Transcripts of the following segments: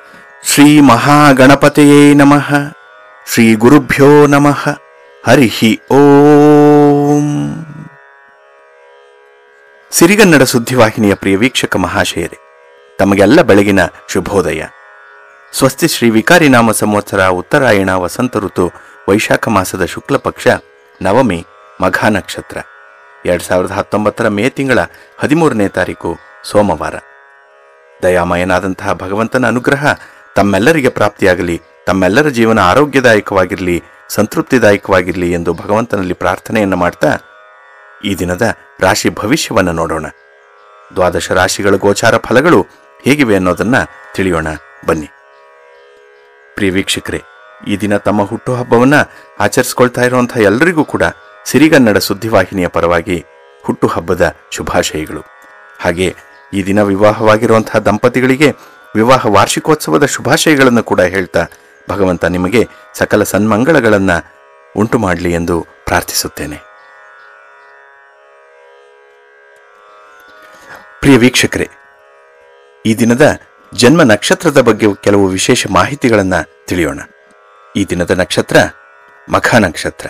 ಶ್ರೀ ಮಹಾಗಣಪತೆಯೇ ನಮಃ ಶ್ರೀ ಗುರುಭ್ಯೋ ನಮಃ ಹರಿಹಿ ಓಂ ಸಿರಿಗನ್ನಡ ಸುದ್ದಿವಾಹಿನಿಯ ಪ್ರಿಯ ವೀಕ್ಷಕ ಮಹಾಶಯರೇ ತಮಗೆಲ್ಲ ಬೆಳಗಿನ ಶುಭೋದಯ ಸ್ವಸ್ತಿ ಶ್ರೀ ವಿಕಾರಿ ನಾಮ ಸಂವತ್ಸರ ಉತ್ತರಾಯಣ ವಸಂತ ಋತು ವೈಶಾಖ ಮಾಸದ ಶುಕ್ಲ ಪಕ್ಷ ನವಮಿ ಮಘಾ ನಕ್ಷತ್ರ ಎರಡ್ ಸಾವಿರದ ಹತ್ತೊಂಬತ್ತರ ಮೇ ತಿಂಗಳ ಹದಿಮೂರನೇ ತಾರೀಕು ಸೋಮವಾರ ದಯಾಮಯನಾದಂತಹ ಭಗವಂತನ ಅನುಗ್ರಹ ತಮ್ಮೆಲ್ಲರಿಗೆ ಪ್ರಾಪ್ತಿಯಾಗಲಿ ತಮ್ಮೆಲ್ಲರ ಜೀವನ ಆರೋಗ್ಯದಾಯಕವಾಗಿರಲಿ ಸಂತೃಪ್ತಿದಾಯಕವಾಗಿರಲಿ ಎಂದು ಭಗವಂತನಲ್ಲಿ ಪ್ರಾರ್ಥನೆಯನ್ನು ಮಾಡ್ತಾ ಈ ದಿನದ ರಾಶಿ ಭವಿಷ್ಯವನ್ನು ನೋಡೋಣ ದ್ವಾದಶ ರಾಶಿಗಳ ಗೋಚಾರ ಫಲಗಳು ಹೇಗಿವೆ ಅನ್ನೋದನ್ನ ತಿಳಿಯೋಣ ಬನ್ನಿ ಪ್ರಿಯ ವೀಕ್ಷಕರೇ ಈ ದಿನ ತಮ್ಮ ಹುಟ್ಟುಹಬ್ಬವನ್ನ ಆಚರಿಸ್ಕೊಳ್ತಾ ಇರುವಂತಹ ಎಲ್ಲರಿಗೂ ಕೂಡ ಸಿರಿಗನ್ನಡ ಸುದ್ದಿವಾಹಿನಿಯ ಪರವಾಗಿ ಹುಟ್ಟುಹಬ್ಬದ ಶುಭಾಶಯಗಳು ಹಾಗೆ ಈ ದಿನ ವಿವಾಹವಾಗಿರುವಂತಹ ದಂಪತಿಗಳಿಗೆ ವಿವಾಹ ವಾರ್ಷಿಕೋತ್ಸವದ ಶುಭಾಶಯಗಳನ್ನು ಕೂಡ ಹೇಳ್ತಾ ಭಗವಂತ ನಿಮಗೆ ಸಕಲ ಸನ್ಮಂಗಳಗಳನ್ನ ಉಂಟು ಮಾಡಲಿ ಎಂದು ಪ್ರಾರ್ಥಿಸುತ್ತೇನೆ ಪ್ರಿಯ ವೀಕ್ಷಕರೇ ಈ ದಿನದ ಜನ್ಮ ನಕ್ಷತ್ರದ ಬಗ್ಗೆ ಕೆಲವು ವಿಶೇಷ ಮಾಹಿತಿಗಳನ್ನು ತಿಳಿಯೋಣ ಈ ದಿನದ ನಕ್ಷತ್ರ ಮಖಾ ನಕ್ಷತ್ರ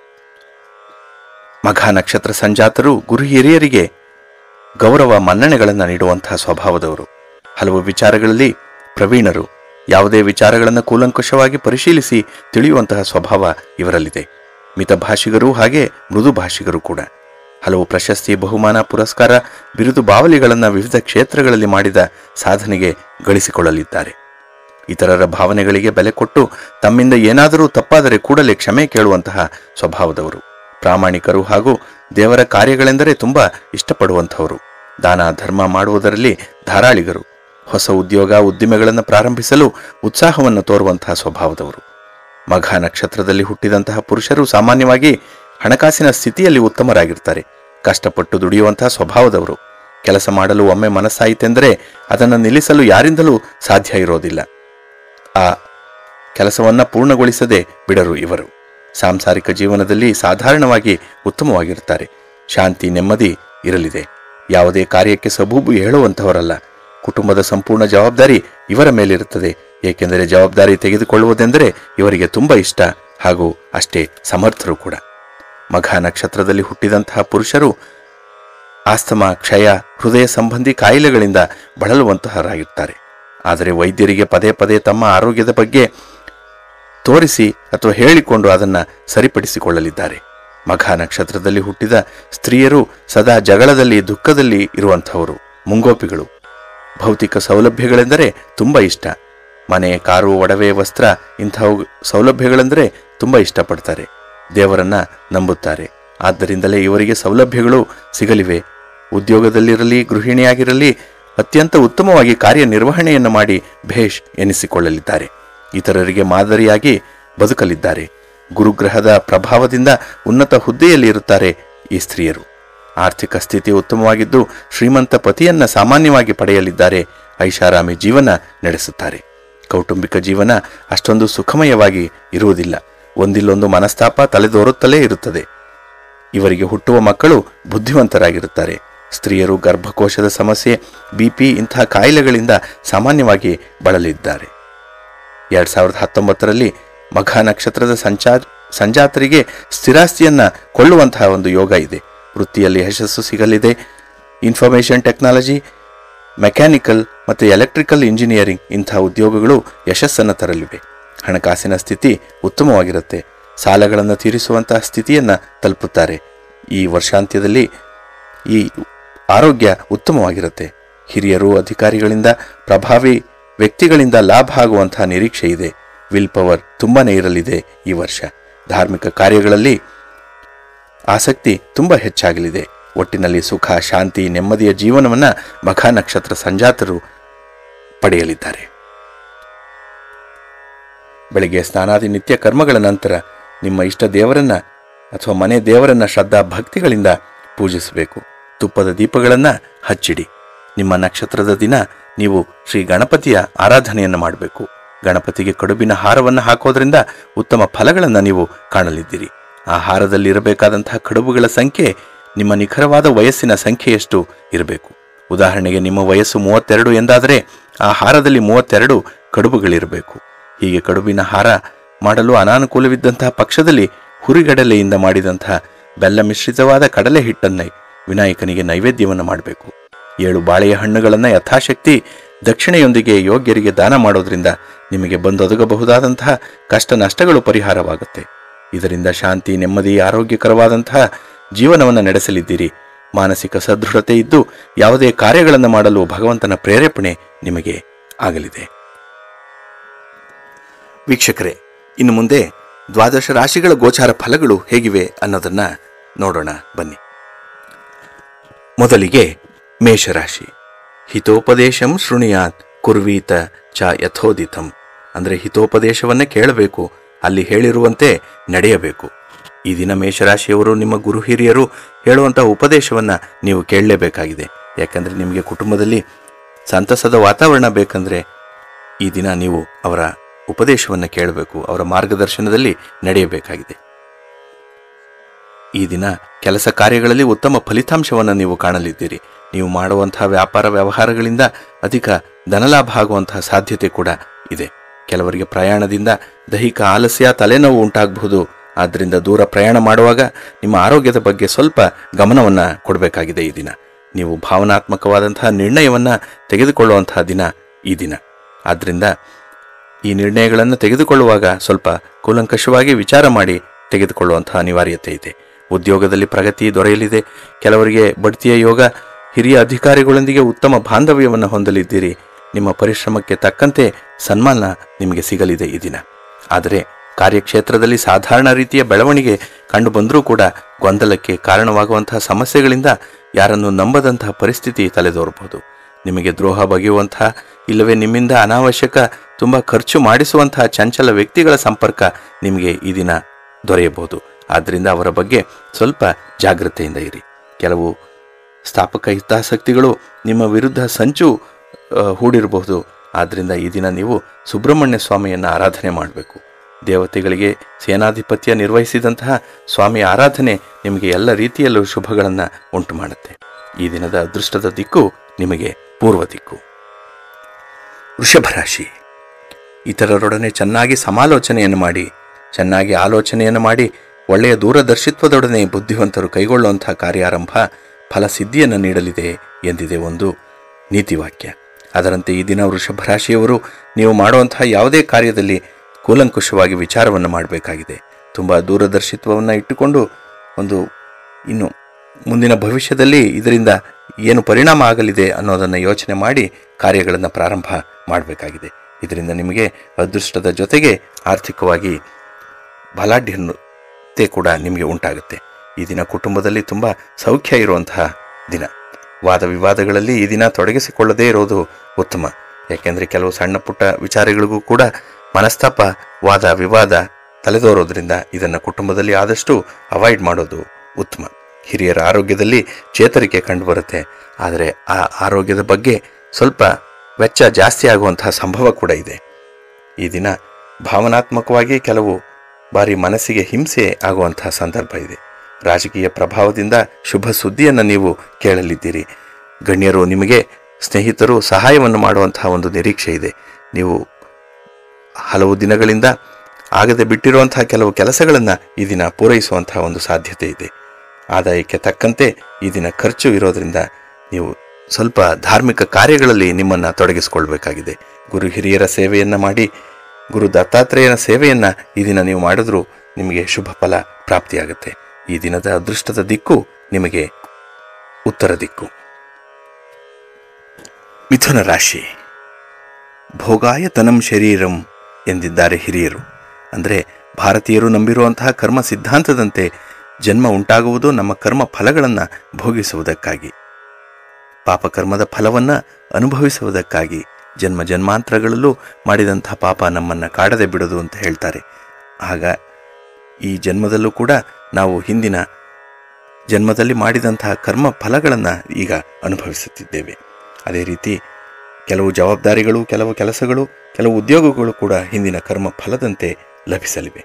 ಮಖಾ ನಕ್ಷತ್ರ ಸಂಜಾತರು ಗುರು ಹಿರಿಯರಿಗೆ ಗೌರವ ಮನ್ನಣೆಗಳನ್ನು ನೀಡುವಂತಹ ಸ್ವಭಾವದವರು ಹಲವು ವಿಚಾರಗಳಲ್ಲಿ ಪ್ರವೀಣರು ಯಾವುದೇ ವಿಚಾರಗಳನ್ನು ಕೂಲಂಕುಷವಾಗಿ ಪರಿಶೀಲಿಸಿ ತಿಳಿಯುವಂತಹ ಸ್ವಭಾವ ಇವರಲ್ಲಿದೆ ಮಿತಭಾಷಿಗರು ಹಾಗೆ ಮೃದು ಭಾಷಿಗರು ಕೂಡ ಹಲವು ಪ್ರಶಸ್ತಿ ಬಹುಮಾನ ಪುರಸ್ಕಾರ ಬಿರುದು ಬಾವಲಿಗಳನ್ನು ವಿವಿಧ ಕ್ಷೇತ್ರಗಳಲ್ಲಿ ಮಾಡಿದ ಸಾಧನೆಗೆ ಗಳಿಸಿಕೊಳ್ಳಲಿದ್ದಾರೆ ಇತರರ ಭಾವನೆಗಳಿಗೆ ಬೆಲೆ ಕೊಟ್ಟು ತಮ್ಮಿಂದ ಏನಾದರೂ ತಪ್ಪಾದರೆ ಕೂಡಲೇ ಕ್ಷಮೆ ಕೇಳುವಂತಹ ಸ್ವಭಾವದವರು ಪ್ರಾಮಾಣಿಕರು ಹಾಗೂ ದೇವರ ಕಾರ್ಯಗಳೆಂದರೆ ತುಂಬಾ ಇಷ್ಟಪಡುವಂಥವರು ದಾನ ಧರ್ಮ ಮಾಡುವುದರಲ್ಲಿ ಧಾರಾಳಿಗರು ಹೊಸ ಉದ್ಯೋಗ ಉದ್ದಿಮೆಗಳನ್ನು ಪ್ರಾರಂಭಿಸಲು ಉತ್ಸಾಹವನ್ನು ತೋರುವಂತಹ ಸ್ವಭಾವದವರು ಮಘ ನಕ್ಷತ್ರದಲ್ಲಿ ಹುಟ್ಟಿದಂತಹ ಪುರುಷರು ಸಾಮಾನ್ಯವಾಗಿ ಹಣಕಾಸಿನ ಸ್ಥಿತಿಯಲ್ಲಿ ಉತ್ತಮರಾಗಿರ್ತಾರೆ ಕಷ್ಟಪಟ್ಟು ದುಡಿಯುವಂತಹ ಸ್ವಭಾವದವರು ಕೆಲಸ ಮಾಡಲು ಒಮ್ಮೆ ಮನಸ್ಸಾಯಿತೆಂದರೆ ಅದನ್ನು ನಿಲ್ಲಿಸಲು ಯಾರಿಂದಲೂ ಸಾಧ್ಯ ಇರೋದಿಲ್ಲ ಆ ಕೆಲಸವನ್ನ ಪೂರ್ಣಗೊಳಿಸದೆ ಬಿಡರು ಇವರು ಸಾಂಸಾರಿಕ ಜೀವನದಲ್ಲಿ ಸಾಧಾರಣವಾಗಿ ಉತ್ತಮವಾಗಿರುತ್ತಾರೆ ಶಾಂತಿ ನೆಮ್ಮದಿ ಇರಲಿದೆ ಯಾವುದೇ ಕಾರ್ಯಕ್ಕೆ ಸಬೂಬು ಹೇಳುವಂತಹವರಲ್ಲ ಕುಟುಂಬದ ಸಂಪೂರ್ಣ ಜವಾಬ್ದಾರಿ ಇವರ ಮೇಲಿರುತ್ತದೆ ಏಕೆಂದರೆ ಜವಾಬ್ದಾರಿ ತೆಗೆದುಕೊಳ್ಳುವುದೆಂದರೆ ಇವರಿಗೆ ತುಂಬಾ ಇಷ್ಟ ಹಾಗೂ ಅಷ್ಟೇ ಸಮರ್ಥರು ಕೂಡ ಮಘ ನಕ್ಷತ್ರದಲ್ಲಿ ಹುಟ್ಟಿದಂತಹ ಪುರುಷರು ಆಸ್ತಮಾ ಕ್ಷಯ ಹೃದಯ ಸಂಬಂಧಿ ಕಾಯಿಲೆಗಳಿಂದ ಬಳಲುವಂತಹರಾಗಿರ್ತಾರೆ ಆದರೆ ವೈದ್ಯರಿಗೆ ಪದೇ ಪದೇ ತಮ್ಮ ಆರೋಗ್ಯದ ಬಗ್ಗೆ ತೋರಿಸಿ ಅಥವಾ ಹೇಳಿಕೊಂಡು ಅದನ್ನು ಸರಿಪಡಿಸಿಕೊಳ್ಳಲಿದ್ದಾರೆ ಮಘ ನಕ್ಷತ್ರದಲ್ಲಿ ಹುಟ್ಟಿದ ಸ್ತ್ರೀಯರು ಸದಾ ಜಗಳದಲ್ಲಿ ದುಃಖದಲ್ಲಿ ಇರುವಂಥವರು ಮುಂಗೋಪಿಗಳು ಭೌತಿಕ ಸೌಲಭ್ಯಗಳೆಂದರೆ ತುಂಬ ಇಷ್ಟ ಮನೆ ಕಾರು ಒಡವೆ ವಸ್ತ್ರ ಇಂತಹ ಸೌಲಭ್ಯಗಳೆಂದರೆ ತುಂಬ ಇಷ್ಟಪಡ್ತಾರೆ ದೇವರನ್ನ ನಂಬುತ್ತಾರೆ ಆದ್ದರಿಂದಲೇ ಇವರಿಗೆ ಸೌಲಭ್ಯಗಳು ಸಿಗಲಿವೆ ಉದ್ಯೋಗದಲ್ಲಿರಲಿ ಗೃಹಿಣಿಯಾಗಿರಲಿ ಅತ್ಯಂತ ಉತ್ತಮವಾಗಿ ಕಾರ್ಯನಿರ್ವಹಣೆಯನ್ನು ಮಾಡಿ ಭೇಷ್ ಎನಿಸಿಕೊಳ್ಳಲಿದ್ದಾರೆ ಇತರರಿಗೆ ಮಾದರಿಯಾಗಿ ಬದುಕಲಿದ್ದಾರೆ ಗುರುಗ್ರಹದ ಪ್ರಭಾವದಿಂದ ಉನ್ನತ ಹುದ್ದೆಯಲ್ಲಿ ಇರುತ್ತಾರೆ ಈ ಸ್ತ್ರೀಯರು ಆರ್ಥಿಕ ಸ್ಥಿತಿ ಉತ್ತಮವಾಗಿದ್ದು ಶ್ರೀಮಂತ ಪತಿಯನ್ನ ಸಾಮಾನ್ಯವಾಗಿ ಪಡೆಯಲಿದ್ದಾರೆ ಐಷಾರಾಮಿ ಜೀವನ ನಡೆಸುತ್ತಾರೆ ಕೌಟುಂಬಿಕ ಜೀವನ ಅಷ್ಟೊಂದು ಸುಖಮಯವಾಗಿ ಇರುವುದಿಲ್ಲ ಒಂದಿಲ್ಲೊಂದು ಮನಸ್ತಾಪ ತಲೆದೋರುತ್ತಲೇ ಇರುತ್ತದೆ ಇವರಿಗೆ ಹುಟ್ಟುವ ಮಕ್ಕಳು ಬುದ್ಧಿವಂತರಾಗಿರುತ್ತಾರೆ ಸ್ತ್ರೀಯರು ಗರ್ಭಕೋಶದ ಸಮಸ್ಯೆ ಬಿಪಿ ಇಂತಹ ಕಾಯಿಲೆಗಳಿಂದ ಸಾಮಾನ್ಯವಾಗಿ ಬಳಲಿದ್ದಾರೆ ಎರಡ್ ಸಾವಿರದ ಹತ್ತೊಂಬತ್ತರಲ್ಲಿ ಮಘ ನಕ್ಷತ್ರದ ಸಂಚಾ ಸಂಜಾತರಿಗೆ ಸ್ಥಿರಾಸ್ತಿಯನ್ನ ಕೊಳ್ಳುವಂತಹ ಒಂದು ಯೋಗ ಇದೆ ವೃತ್ತಿಯಲ್ಲಿ ಯಶಸ್ಸು ಸಿಗಲಿದೆ ಇನ್ಫಾರ್ಮೇಷನ್ ಟೆಕ್ನಾಲಜಿ ಮೆಕ್ಯಾನಿಕಲ್ ಮತ್ತು ಎಲೆಕ್ಟ್ರಿಕಲ್ ಇಂಜಿನಿಯರಿಂಗ್ ಇಂತಹ ಉದ್ಯೋಗಗಳು ಯಶಸ್ಸನ್ನು ತರಲಿವೆ ಹಣಕಾಸಿನ ಸ್ಥಿತಿ ಉತ್ತಮವಾಗಿರುತ್ತೆ ಸಾಲಗಳನ್ನು ತೀರಿಸುವಂತಹ ಸ್ಥಿತಿಯನ್ನು ತಲುಪುತ್ತಾರೆ ಈ ವರ್ಷಾಂತ್ಯದಲ್ಲಿ ಈ ಆರೋಗ್ಯ ಉತ್ತಮವಾಗಿರುತ್ತೆ ಹಿರಿಯರು ಅಧಿಕಾರಿಗಳಿಂದ ಪ್ರಭಾವಿ ವ್ಯಕ್ತಿಗಳಿಂದ ಲಾಭ ಆಗುವಂತಹ ನಿರೀಕ್ಷೆ ಇದೆ ವಿಲ್ ಪವರ್ ತುಂಬಾನೇ ಇರಲಿದೆ ಈ ವರ್ಷ ಧಾರ್ಮಿಕ ಕಾರ್ಯಗಳಲ್ಲಿ ಆಸಕ್ತಿ ತುಂಬ ಹೆಚ್ಚಾಗಲಿದೆ ಒಟ್ಟಿನಲ್ಲಿ ಸುಖ ಶಾಂತಿ ನೆಮ್ಮದಿಯ ಜೀವನವನ್ನ ಮಖ ನಕ್ಷತ್ರ ಸಂಜಾತರು ಪಡೆಯಲಿದ್ದಾರೆ ಬೆಳಗ್ಗೆ ಸ್ನಾನಾದಿ ನಿತ್ಯ ಕರ್ಮಗಳ ನಂತರ ನಿಮ್ಮ ಇಷ್ಟ ದೇವರನ್ನ ಅಥವಾ ಮನೆ ದೇವರನ್ನ ಶ್ರದ್ಧಾ ಭಕ್ತಿಗಳಿಂದ ಪೂಜಿಸಬೇಕು ತುಪ್ಪದ ದೀಪಗಳನ್ನು ಹಚ್ಚಿಡಿ ನಿಮ್ಮ ನಕ್ಷತ್ರದ ದಿನ ನೀವು ಶ್ರೀ ಗಣಪತಿಯ ಆರಾಧನೆಯನ್ನು ಮಾಡಬೇಕು ಗಣಪತಿಗೆ ಕಡುಬಿನ ಹಾರವನ್ನು ಹಾಕೋದ್ರಿಂದ ಉತ್ತಮ ಫಲಗಳನ್ನು ನೀವು ಕಾಣಲಿದ್ದೀರಿ ಆ ಹಾರದಲ್ಲಿ ಇರಬೇಕಾದಂತಹ ಕಡುಬುಗಳ ಸಂಖ್ಯೆ ನಿಮ್ಮ ನಿಖರವಾದ ವಯಸ್ಸಿನ ಸಂಖ್ಯೆಯಷ್ಟು ಇರಬೇಕು ಉದಾಹರಣೆಗೆ ನಿಮ್ಮ ವಯಸ್ಸು ಮೂವತ್ತೆರಡು ಎಂದಾದರೆ ಆ ಹಾರದಲ್ಲಿ ಮೂವತ್ತೆರಡು ಕಡುಬುಗಳಿರಬೇಕು ಹೀಗೆ ಕಡುಬಿನ ಹಾರ ಮಾಡಲು ಅನಾನುಕೂಲವಿದ್ದಂತಹ ಪಕ್ಷದಲ್ಲಿ ಹುರಿಗಡಲೆಯಿಂದ ಮಾಡಿದಂತಹ ಬೆಲ್ಲ ಮಿಶ್ರಿತವಾದ ಕಡಲೆ ಹಿಟ್ಟನ್ನೇ ವಿನಾಯಕನಿಗೆ ನೈವೇದ್ಯವನ್ನು ಮಾಡಬೇಕು ಏಳು ಬಾಳೆಯ ಹಣ್ಣುಗಳನ್ನು ಯಥಾಶಕ್ತಿ ದಕ್ಷಿಣೆಯೊಂದಿಗೆ ಯೋಗ್ಯರಿಗೆ ದಾನ ಮಾಡೋದ್ರಿಂದ ನಿಮಗೆ ಬಂದೊದಗಬಹುದಾದಂತಹ ಕಷ್ಟ ನಷ್ಟಗಳು ಪರಿಹಾರವಾಗುತ್ತೆ ಇದರಿಂದ ಶಾಂತಿ ನೆಮ್ಮದಿ ಆರೋಗ್ಯಕರವಾದಂತಹ ಜೀವನವನ್ನು ನಡೆಸಲಿದ್ದೀರಿ ಮಾನಸಿಕ ಸದೃಢತೆ ಇದ್ದು ಯಾವುದೇ ಕಾರ್ಯಗಳನ್ನು ಮಾಡಲು ಭಗವಂತನ ಪ್ರೇರೇಪಣೆ ನಿಮಗೆ ಆಗಲಿದೆ ವೀಕ್ಷಕರೇ ಇನ್ನು ಮುಂದೆ ದ್ವಾದಶ ರಾಶಿಗಳ ಗೋಚಾರ ಫಲಗಳು ಹೇಗಿವೆ ಅನ್ನೋದನ್ನ ನೋಡೋಣ ಬನ್ನಿ ಮೊದಲಿಗೆ ಮೇಷರಾಶಿ ಹಿತೋಪದೇಶಂ ಶೃಣಿಯಾತ್ ಕುರ್ವೀತ ಚ ಯಥೋದಿತಂ ಅಂದರೆ ಹಿತೋಪದೇಶವನ್ನ ಕೇಳಬೇಕು ಅಲ್ಲಿ ಹೇಳಿರುವಂತೆ ನಡೆಯಬೇಕು ಈ ದಿನ ಮೇಷರಾಶಿಯವರು ನಿಮ್ಮ ಗುರು ಹಿರಿಯರು ಹೇಳುವಂಥ ಉಪದೇಶವನ್ನ ನೀವು ಕೇಳಲೇಬೇಕಾಗಿದೆ ಯಾಕಂದ್ರೆ ನಿಮಗೆ ಕುಟುಂಬದಲ್ಲಿ ಸಂತಸದ ವಾತಾವರಣ ಬೇಕಂದ್ರೆ ಈ ದಿನ ನೀವು ಅವರ ಉಪದೇಶವನ್ನು ಕೇಳಬೇಕು ಅವರ ಮಾರ್ಗದರ್ಶನದಲ್ಲಿ ನಡೆಯಬೇಕಾಗಿದೆ ಈ ದಿನ ಕೆಲಸ ಕಾರ್ಯಗಳಲ್ಲಿ ಉತ್ತಮ ಫಲಿತಾಂಶವನ್ನು ನೀವು ಕಾಣಲಿದ್ದೀರಿ ನೀವು ಮಾಡುವಂತಹ ವ್ಯಾಪಾರ ವ್ಯವಹಾರಗಳಿಂದ ಅಧಿಕ ಧನಲಾಭ ಆಗುವಂತಹ ಸಾಧ್ಯತೆ ಕೂಡ ಇದೆ ಕೆಲವರಿಗೆ ಪ್ರಯಾಣದಿಂದ ದೈಹಿಕ ಆಲಸ್ಯ ತಲೆನೋವು ಉಂಟಾಗಬಹುದು ಆದ್ದರಿಂದ ದೂರ ಪ್ರಯಾಣ ಮಾಡುವಾಗ ನಿಮ್ಮ ಆರೋಗ್ಯದ ಬಗ್ಗೆ ಸ್ವಲ್ಪ ಗಮನವನ್ನು ಕೊಡಬೇಕಾಗಿದೆ ಈ ದಿನ ನೀವು ಭಾವನಾತ್ಮಕವಾದಂತಹ ನಿರ್ಣಯವನ್ನು ತೆಗೆದುಕೊಳ್ಳುವಂತಹ ದಿನ ಈ ದಿನ ಆದ್ದರಿಂದ ಈ ನಿರ್ಣಯಗಳನ್ನು ತೆಗೆದುಕೊಳ್ಳುವಾಗ ಸ್ವಲ್ಪ ಕೂಲಂಕಷವಾಗಿ ವಿಚಾರ ಮಾಡಿ ತೆಗೆದುಕೊಳ್ಳುವಂತಹ ಅನಿವಾರ್ಯತೆ ಇದೆ ಉದ್ಯೋಗದಲ್ಲಿ ಪ್ರಗತಿ ದೊರೆಯಲಿದೆ ಕೆಲವರಿಗೆ ಬಡ್ತಿಯ ಯೋಗ ಹಿರಿಯ ಅಧಿಕಾರಿಗಳೊಂದಿಗೆ ಉತ್ತಮ ಬಾಂಧವ್ಯವನ್ನು ಹೊಂದಲಿದ್ದೀರಿ ನಿಮ್ಮ ಪರಿಶ್ರಮಕ್ಕೆ ತಕ್ಕಂತೆ ಸನ್ಮಾನ ನಿಮಗೆ ಸಿಗಲಿದೆ ಈ ದಿನ ಆದರೆ ಕಾರ್ಯಕ್ಷೇತ್ರದಲ್ಲಿ ಸಾಧಾರಣ ರೀತಿಯ ಬೆಳವಣಿಗೆ ಕಂಡು ಬಂದರೂ ಕೂಡ ಗೊಂದಲಕ್ಕೆ ಕಾರಣವಾಗುವಂತಹ ಸಮಸ್ಯೆಗಳಿಂದ ಯಾರನ್ನು ನಂಬದಂತಹ ಪರಿಸ್ಥಿತಿ ತಲೆದೋರಬಹುದು ನಿಮಗೆ ದ್ರೋಹ ಬಗೆಯುವಂತಹ ಇಲ್ಲವೇ ನಿಮ್ಮಿಂದ ಅನಾವಶ್ಯಕ ತುಂಬ ಖರ್ಚು ಮಾಡಿಸುವಂತಹ ಚಂಚಲ ವ್ಯಕ್ತಿಗಳ ಸಂಪರ್ಕ ನಿಮಗೆ ಈ ದಿನ ದೊರೆಯಬಹುದು ಆದ್ದರಿಂದ ಅವರ ಬಗ್ಗೆ ಸ್ವಲ್ಪ ಜಾಗ್ರತೆಯಿಂದ ಇರಿ ಕೆಲವು ಸ್ಥಾಪಕ ಹಿತಾಸಕ್ತಿಗಳು ನಿಮ್ಮ ವಿರುದ್ಧ ಸಂಚು ಆ, ಹೂಡಿರಬಹುದು ಆದ್ದರಿಂದ ಈ ದಿನ ನೀವು ಸುಬ್ರಹ್ಮಣ್ಯ ಸ್ವಾಮಿಯನ್ನು ಆರಾಧನೆ ಮಾಡಬೇಕು ದೇವತೆಗಳಿಗೆ ಸೇನಾಧಿಪತ್ಯ ನಿರ್ವಹಿಸಿದಂತಹ ಸ್ವಾಮಿಯ ಆರಾಧನೆ ನಿಮಗೆ ಎಲ್ಲ ರೀತಿಯಲ್ಲೂ ಶುಭಗಳನ್ನು ಉಂಟು ಮಾಡುತ್ತೆ ಈ ದಿನದ ಅದೃಷ್ಟದ ದಿಕ್ಕು ನಿಮಗೆ ಪೂರ್ವ ದಿಕ್ಕು ವೃಷಭ ರಾಶಿ ಇತರರೊಡನೆ ಚೆನ್ನಾಗಿ ಸಮಾಲೋಚನೆಯನ್ನು ಮಾಡಿ ಚೆನ್ನಾಗಿ ಆಲೋಚನೆಯನ್ನು ಮಾಡಿ ಒಳ್ಳೆಯ ದೂರದರ್ಶಿತ್ವದೊಡನೆ ಬುದ್ಧಿವಂತರು ಕೈಗೊಳ್ಳುವಂತಹ ಕಾರ್ಯಾರಂಭ ಫಲಸಿದ್ಧಿಯನ್ನು ನೀಡಲಿದೆ ಎಂದಿದೆ ಒಂದು ನೀತಿವಾಕ್ಯ ಅದರಂತೆ ಈ ದಿನ ವೃಷಭ ರಾಶಿಯವರು ನೀವು ಮಾಡುವಂತಹ ಯಾವುದೇ ಕಾರ್ಯದಲ್ಲಿ ಕೂಲಂಕುಷವಾಗಿ ವಿಚಾರವನ್ನು ಮಾಡಬೇಕಾಗಿದೆ ತುಂಬ ದೂರದರ್ಶಿತ್ವವನ್ನು ಇಟ್ಟುಕೊಂಡು ಒಂದು ಇನ್ನು ಮುಂದಿನ ಭವಿಷ್ಯದಲ್ಲಿ ಇದರಿಂದ ಏನು ಪರಿಣಾಮ ಆಗಲಿದೆ ಅನ್ನೋದನ್ನು ಯೋಚನೆ ಮಾಡಿ ಕಾರ್ಯಗಳನ್ನು ಪ್ರಾರಂಭ ಮಾಡಬೇಕಾಗಿದೆ ನಿಮಗೆ ಅದೃಷ್ಟದ ಜೊತೆಗೆ ಆರ್ಥಿಕವಾಗಿ ಬಲಾಢ್ಯತೆ ಕೂಡ ನಿಮಗೆ ಉಂಟಾಗುತ್ತೆ ಈ ದಿನ ಕುಟುಂಬದಲ್ಲಿ ತುಂಬ ಸೌಖ್ಯ ಇರುವಂತಹ ದಿನ ವಾದ ವಿವಾದಗಳಲ್ಲಿ ಈ ದಿನ ತೊಡಗಿಸಿಕೊಳ್ಳದೇ ಇರೋದು ಉತ್ತಮ ಯಾಕೆಂದರೆ ಕೆಲವು ಸಣ್ಣ ಪುಟ್ಟ ವಿಚಾರಗಳಿಗೂ ಕೂಡ ಮನಸ್ತಾಪ ವಾದ ವಿವಾದ ತಲೆದೋರೋದ್ರಿಂದ ಇದನ್ನು ಕುಟುಂಬದಲ್ಲಿ ಆದಷ್ಟು ಅವಾಯ್ಡ್ ಮಾಡೋದು ಉತ್ತಮ ಹಿರಿಯರ ಆರೋಗ್ಯದಲ್ಲಿ ಚೇತರಿಕೆ ಕಂಡುಬರುತ್ತೆ ಆದರೆ ಆ ಆರೋಗ್ಯದ ಬಗ್ಗೆ ಸ್ವಲ್ಪ ವೆಚ್ಚ ಜಾಸ್ತಿ ಆಗುವಂತಹ ಸಂಭವ ಕೂಡ ಇದೆ ಈ ದಿನ ಭಾವನಾತ್ಮಕವಾಗಿ ಕೆಲವು ಬಾರಿ ಮನಸ್ಸಿಗೆ ಹಿಂಸೆ ಆಗುವಂತಹ ಸಂದರ್ಭ ಇದೆ ರಾಜಕೀಯ ಪ್ರಭಾವದಿಂದ ಶುಭ ಸುದ್ದಿಯನ್ನು ನೀವು ಕೇಳಲಿದ್ದೀರಿ ಗಣ್ಯರು ನಿಮಗೆ ಸ್ನೇಹಿತರು ಸಹಾಯವನ್ನು ಮಾಡುವಂತಹ ಒಂದು ನಿರೀಕ್ಷೆ ಇದೆ ನೀವು ಹಲವು ದಿನಗಳಿಂದ ಆಗದೆ ಬಿಟ್ಟಿರುವಂತಹ ಕೆಲವು ಕೆಲಸಗಳನ್ನು ಈ ದಿನ ಪೂರೈಸುವಂತಹ ಒಂದು ಸಾಧ್ಯತೆ ಇದೆ ಆದಾಯಕ್ಕೆ ತಕ್ಕಂತೆ ಈ ದಿನ ಖರ್ಚು ಇರೋದ್ರಿಂದ ನೀವು ಸ್ವಲ್ಪ ಧಾರ್ಮಿಕ ಕಾರ್ಯಗಳಲ್ಲಿ ನಿಮ್ಮನ್ನು ತೊಡಗಿಸಿಕೊಳ್ಬೇಕಾಗಿದೆ ಗುರು ಹಿರಿಯರ ಸೇವೆಯನ್ನು ಮಾಡಿ ಗುರು ದತ್ತಾತ್ರೇಯನ ಸೇವೆಯನ್ನು ಈ ದಿನ ನೀವು ಮಾಡಿದ್ರೂ ನಿಮಗೆ ಶುಭ ಫಲ ಪ್ರಾಪ್ತಿಯಾಗುತ್ತೆ ಈ ದಿನದ ಅದೃಷ್ಟದ ದಿಕ್ಕು ನಿಮಗೆ ಉತ್ತರ ದಿಕ್ಕು ಮಿಥುನ ರಾಶಿ ಭೋಗಾಯ ತನಂ ಶರೀರಂ ಎಂದಿದ್ದಾರೆ ಹಿರಿಯರು ಅಂದರೆ ಭಾರತೀಯರು ನಂಬಿರುವಂತಹ ಕರ್ಮ ಸಿದ್ಧಾಂತದಂತೆ ಜನ್ಮ ಉಂಟಾಗುವುದು ನಮ್ಮ ಕರ್ಮ ಫಲಗಳನ್ನು ಭೋಗಿಸುವುದಕ್ಕಾಗಿ ಪಾಪಕರ್ಮದ ಫಲವನ್ನು ಅನುಭವಿಸುವುದಕ್ಕಾಗಿ ಜನ್ಮ ಜನ್ಮಾಂತರಗಳಲ್ಲೂ ಮಾಡಿದಂತಹ ಪಾಪ ನಮ್ಮನ್ನು ಕಾಡದೆ ಬಿಡೋದು ಅಂತ ಹೇಳ್ತಾರೆ ಆಗ ಈ ಜನ್ಮದಲ್ಲೂ ಕೂಡ ನಾವು ಹಿಂದಿನ ಜನ್ಮದಲ್ಲಿ ಮಾಡಿದಂತಹ ಕರ್ಮ ಫಲಗಳನ್ನು ಈಗ ಅನುಭವಿಸುತ್ತಿದ್ದೇವೆ ಅದೇ ರೀತಿ ಕೆಲವು ಜವಾಬ್ದಾರಿಗಳು ಕೆಲವು ಕೆಲಸಗಳು ಕೆಲವು ಉದ್ಯೋಗಗಳು ಕೂಡ ಹಿಂದಿನ ಕರ್ಮ ಫಲದಂತೆ ಲಭಿಸಲಿವೆ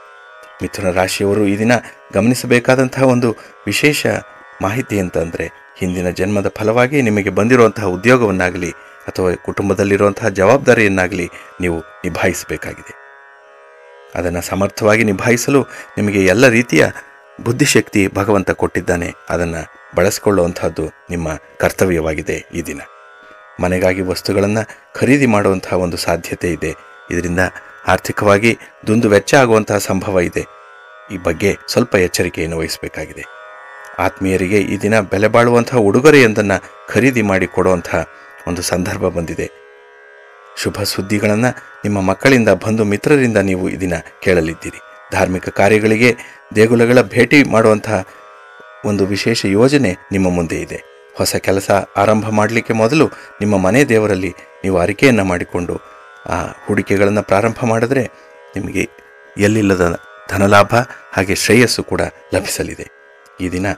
ಮಿಥುನ ರಾಶಿಯವರು ಈ ದಿನ ಗಮನಿಸಬೇಕಾದಂತಹ ಒಂದು ವಿಶೇಷ ಮಾಹಿತಿ ಅಂತಂದರೆ ಹಿಂದಿನ ಜನ್ಮದ ಫಲವಾಗಿ ನಿಮಗೆ ಬಂದಿರುವಂತಹ ಉದ್ಯೋಗವನ್ನಾಗಲಿ ಅಥವಾ ಕುಟುಂಬದಲ್ಲಿರುವಂತಹ ಜವಾಬ್ದಾರಿಯನ್ನಾಗಲಿ ನೀವು ನಿಭಾಯಿಸಬೇಕಾಗಿದೆ ಅದನ್ನು ಸಮರ್ಥವಾಗಿ ನಿಭಾಯಿಸಲು ನಿಮಗೆ ಎಲ್ಲ ರೀತಿಯ ಬುದ್ಧಿಶಕ್ತಿ ಭಗವಂತ ಕೊಟ್ಟಿದ್ದಾನೆ ಅದನ್ನು ಬಳಸಿಕೊಳ್ಳುವಂತಹದ್ದು ನಿಮ್ಮ ಕರ್ತವ್ಯವಾಗಿದೆ ಈ ದಿನ ಮನೆಗಾಗಿ ವಸ್ತುಗಳನ್ನು ಖರೀದಿ ಮಾಡುವಂತಹ ಒಂದು ಸಾಧ್ಯತೆ ಇದೆ ಇದರಿಂದ ಆರ್ಥಿಕವಾಗಿ ದುಂದು ವೆಚ್ಚ ಆಗುವಂತಹ ಸಂಭವ ಇದೆ ಈ ಬಗ್ಗೆ ಸ್ವಲ್ಪ ಎಚ್ಚರಿಕೆಯನ್ನು ವಹಿಸಬೇಕಾಗಿದೆ ಆತ್ಮೀಯರಿಗೆ ಈ ದಿನ ಬೆಲೆ ಬಾಳುವಂತಹ ಉಡುಗೊರೆಯೊಂದನ್ನು ಖರೀದಿ ಮಾಡಿ ಕೊಡುವಂತಹ ಒಂದು ಸಂದರ್ಭ ಬಂದಿದೆ ಶುಭ ಸುದ್ದಿಗಳನ್ನು ನಿಮ್ಮ ಮಕ್ಕಳಿಂದ ಬಂಧು ಮಿತ್ರರಿಂದ ನೀವು ಈ ದಿನ ಕೇಳಲಿದ್ದೀರಿ ಧಾರ್ಮಿಕ ಕಾರ್ಯಗಳಿಗೆ ದೇಗುಲಗಳ ಭೇಟಿ ಮಾಡುವಂತಹ ಒಂದು ವಿಶೇಷ ಯೋಜನೆ ನಿಮ್ಮ ಮುಂದೆ ಇದೆ ಹೊಸ ಕೆಲಸ ಆರಂಭ ಮಾಡಲಿಕ್ಕೆ ಮೊದಲು ನಿಮ್ಮ ಮನೆ ದೇವರಲ್ಲಿ ನೀವು ಅರಿಕೆಯನ್ನು ಮಾಡಿಕೊಂಡು ಆ ಹೂಡಿಕೆಗಳನ್ನು ಪ್ರಾರಂಭ ಮಾಡಿದ್ರೆ ನಿಮಗೆ ಎಲ್ಲಿಲ್ಲದ ಧನಲಾಭ ಹಾಗೆ ಶ್ರೇಯಸ್ಸು ಕೂಡ ಲಭಿಸಲಿದೆ ಈ ದಿನ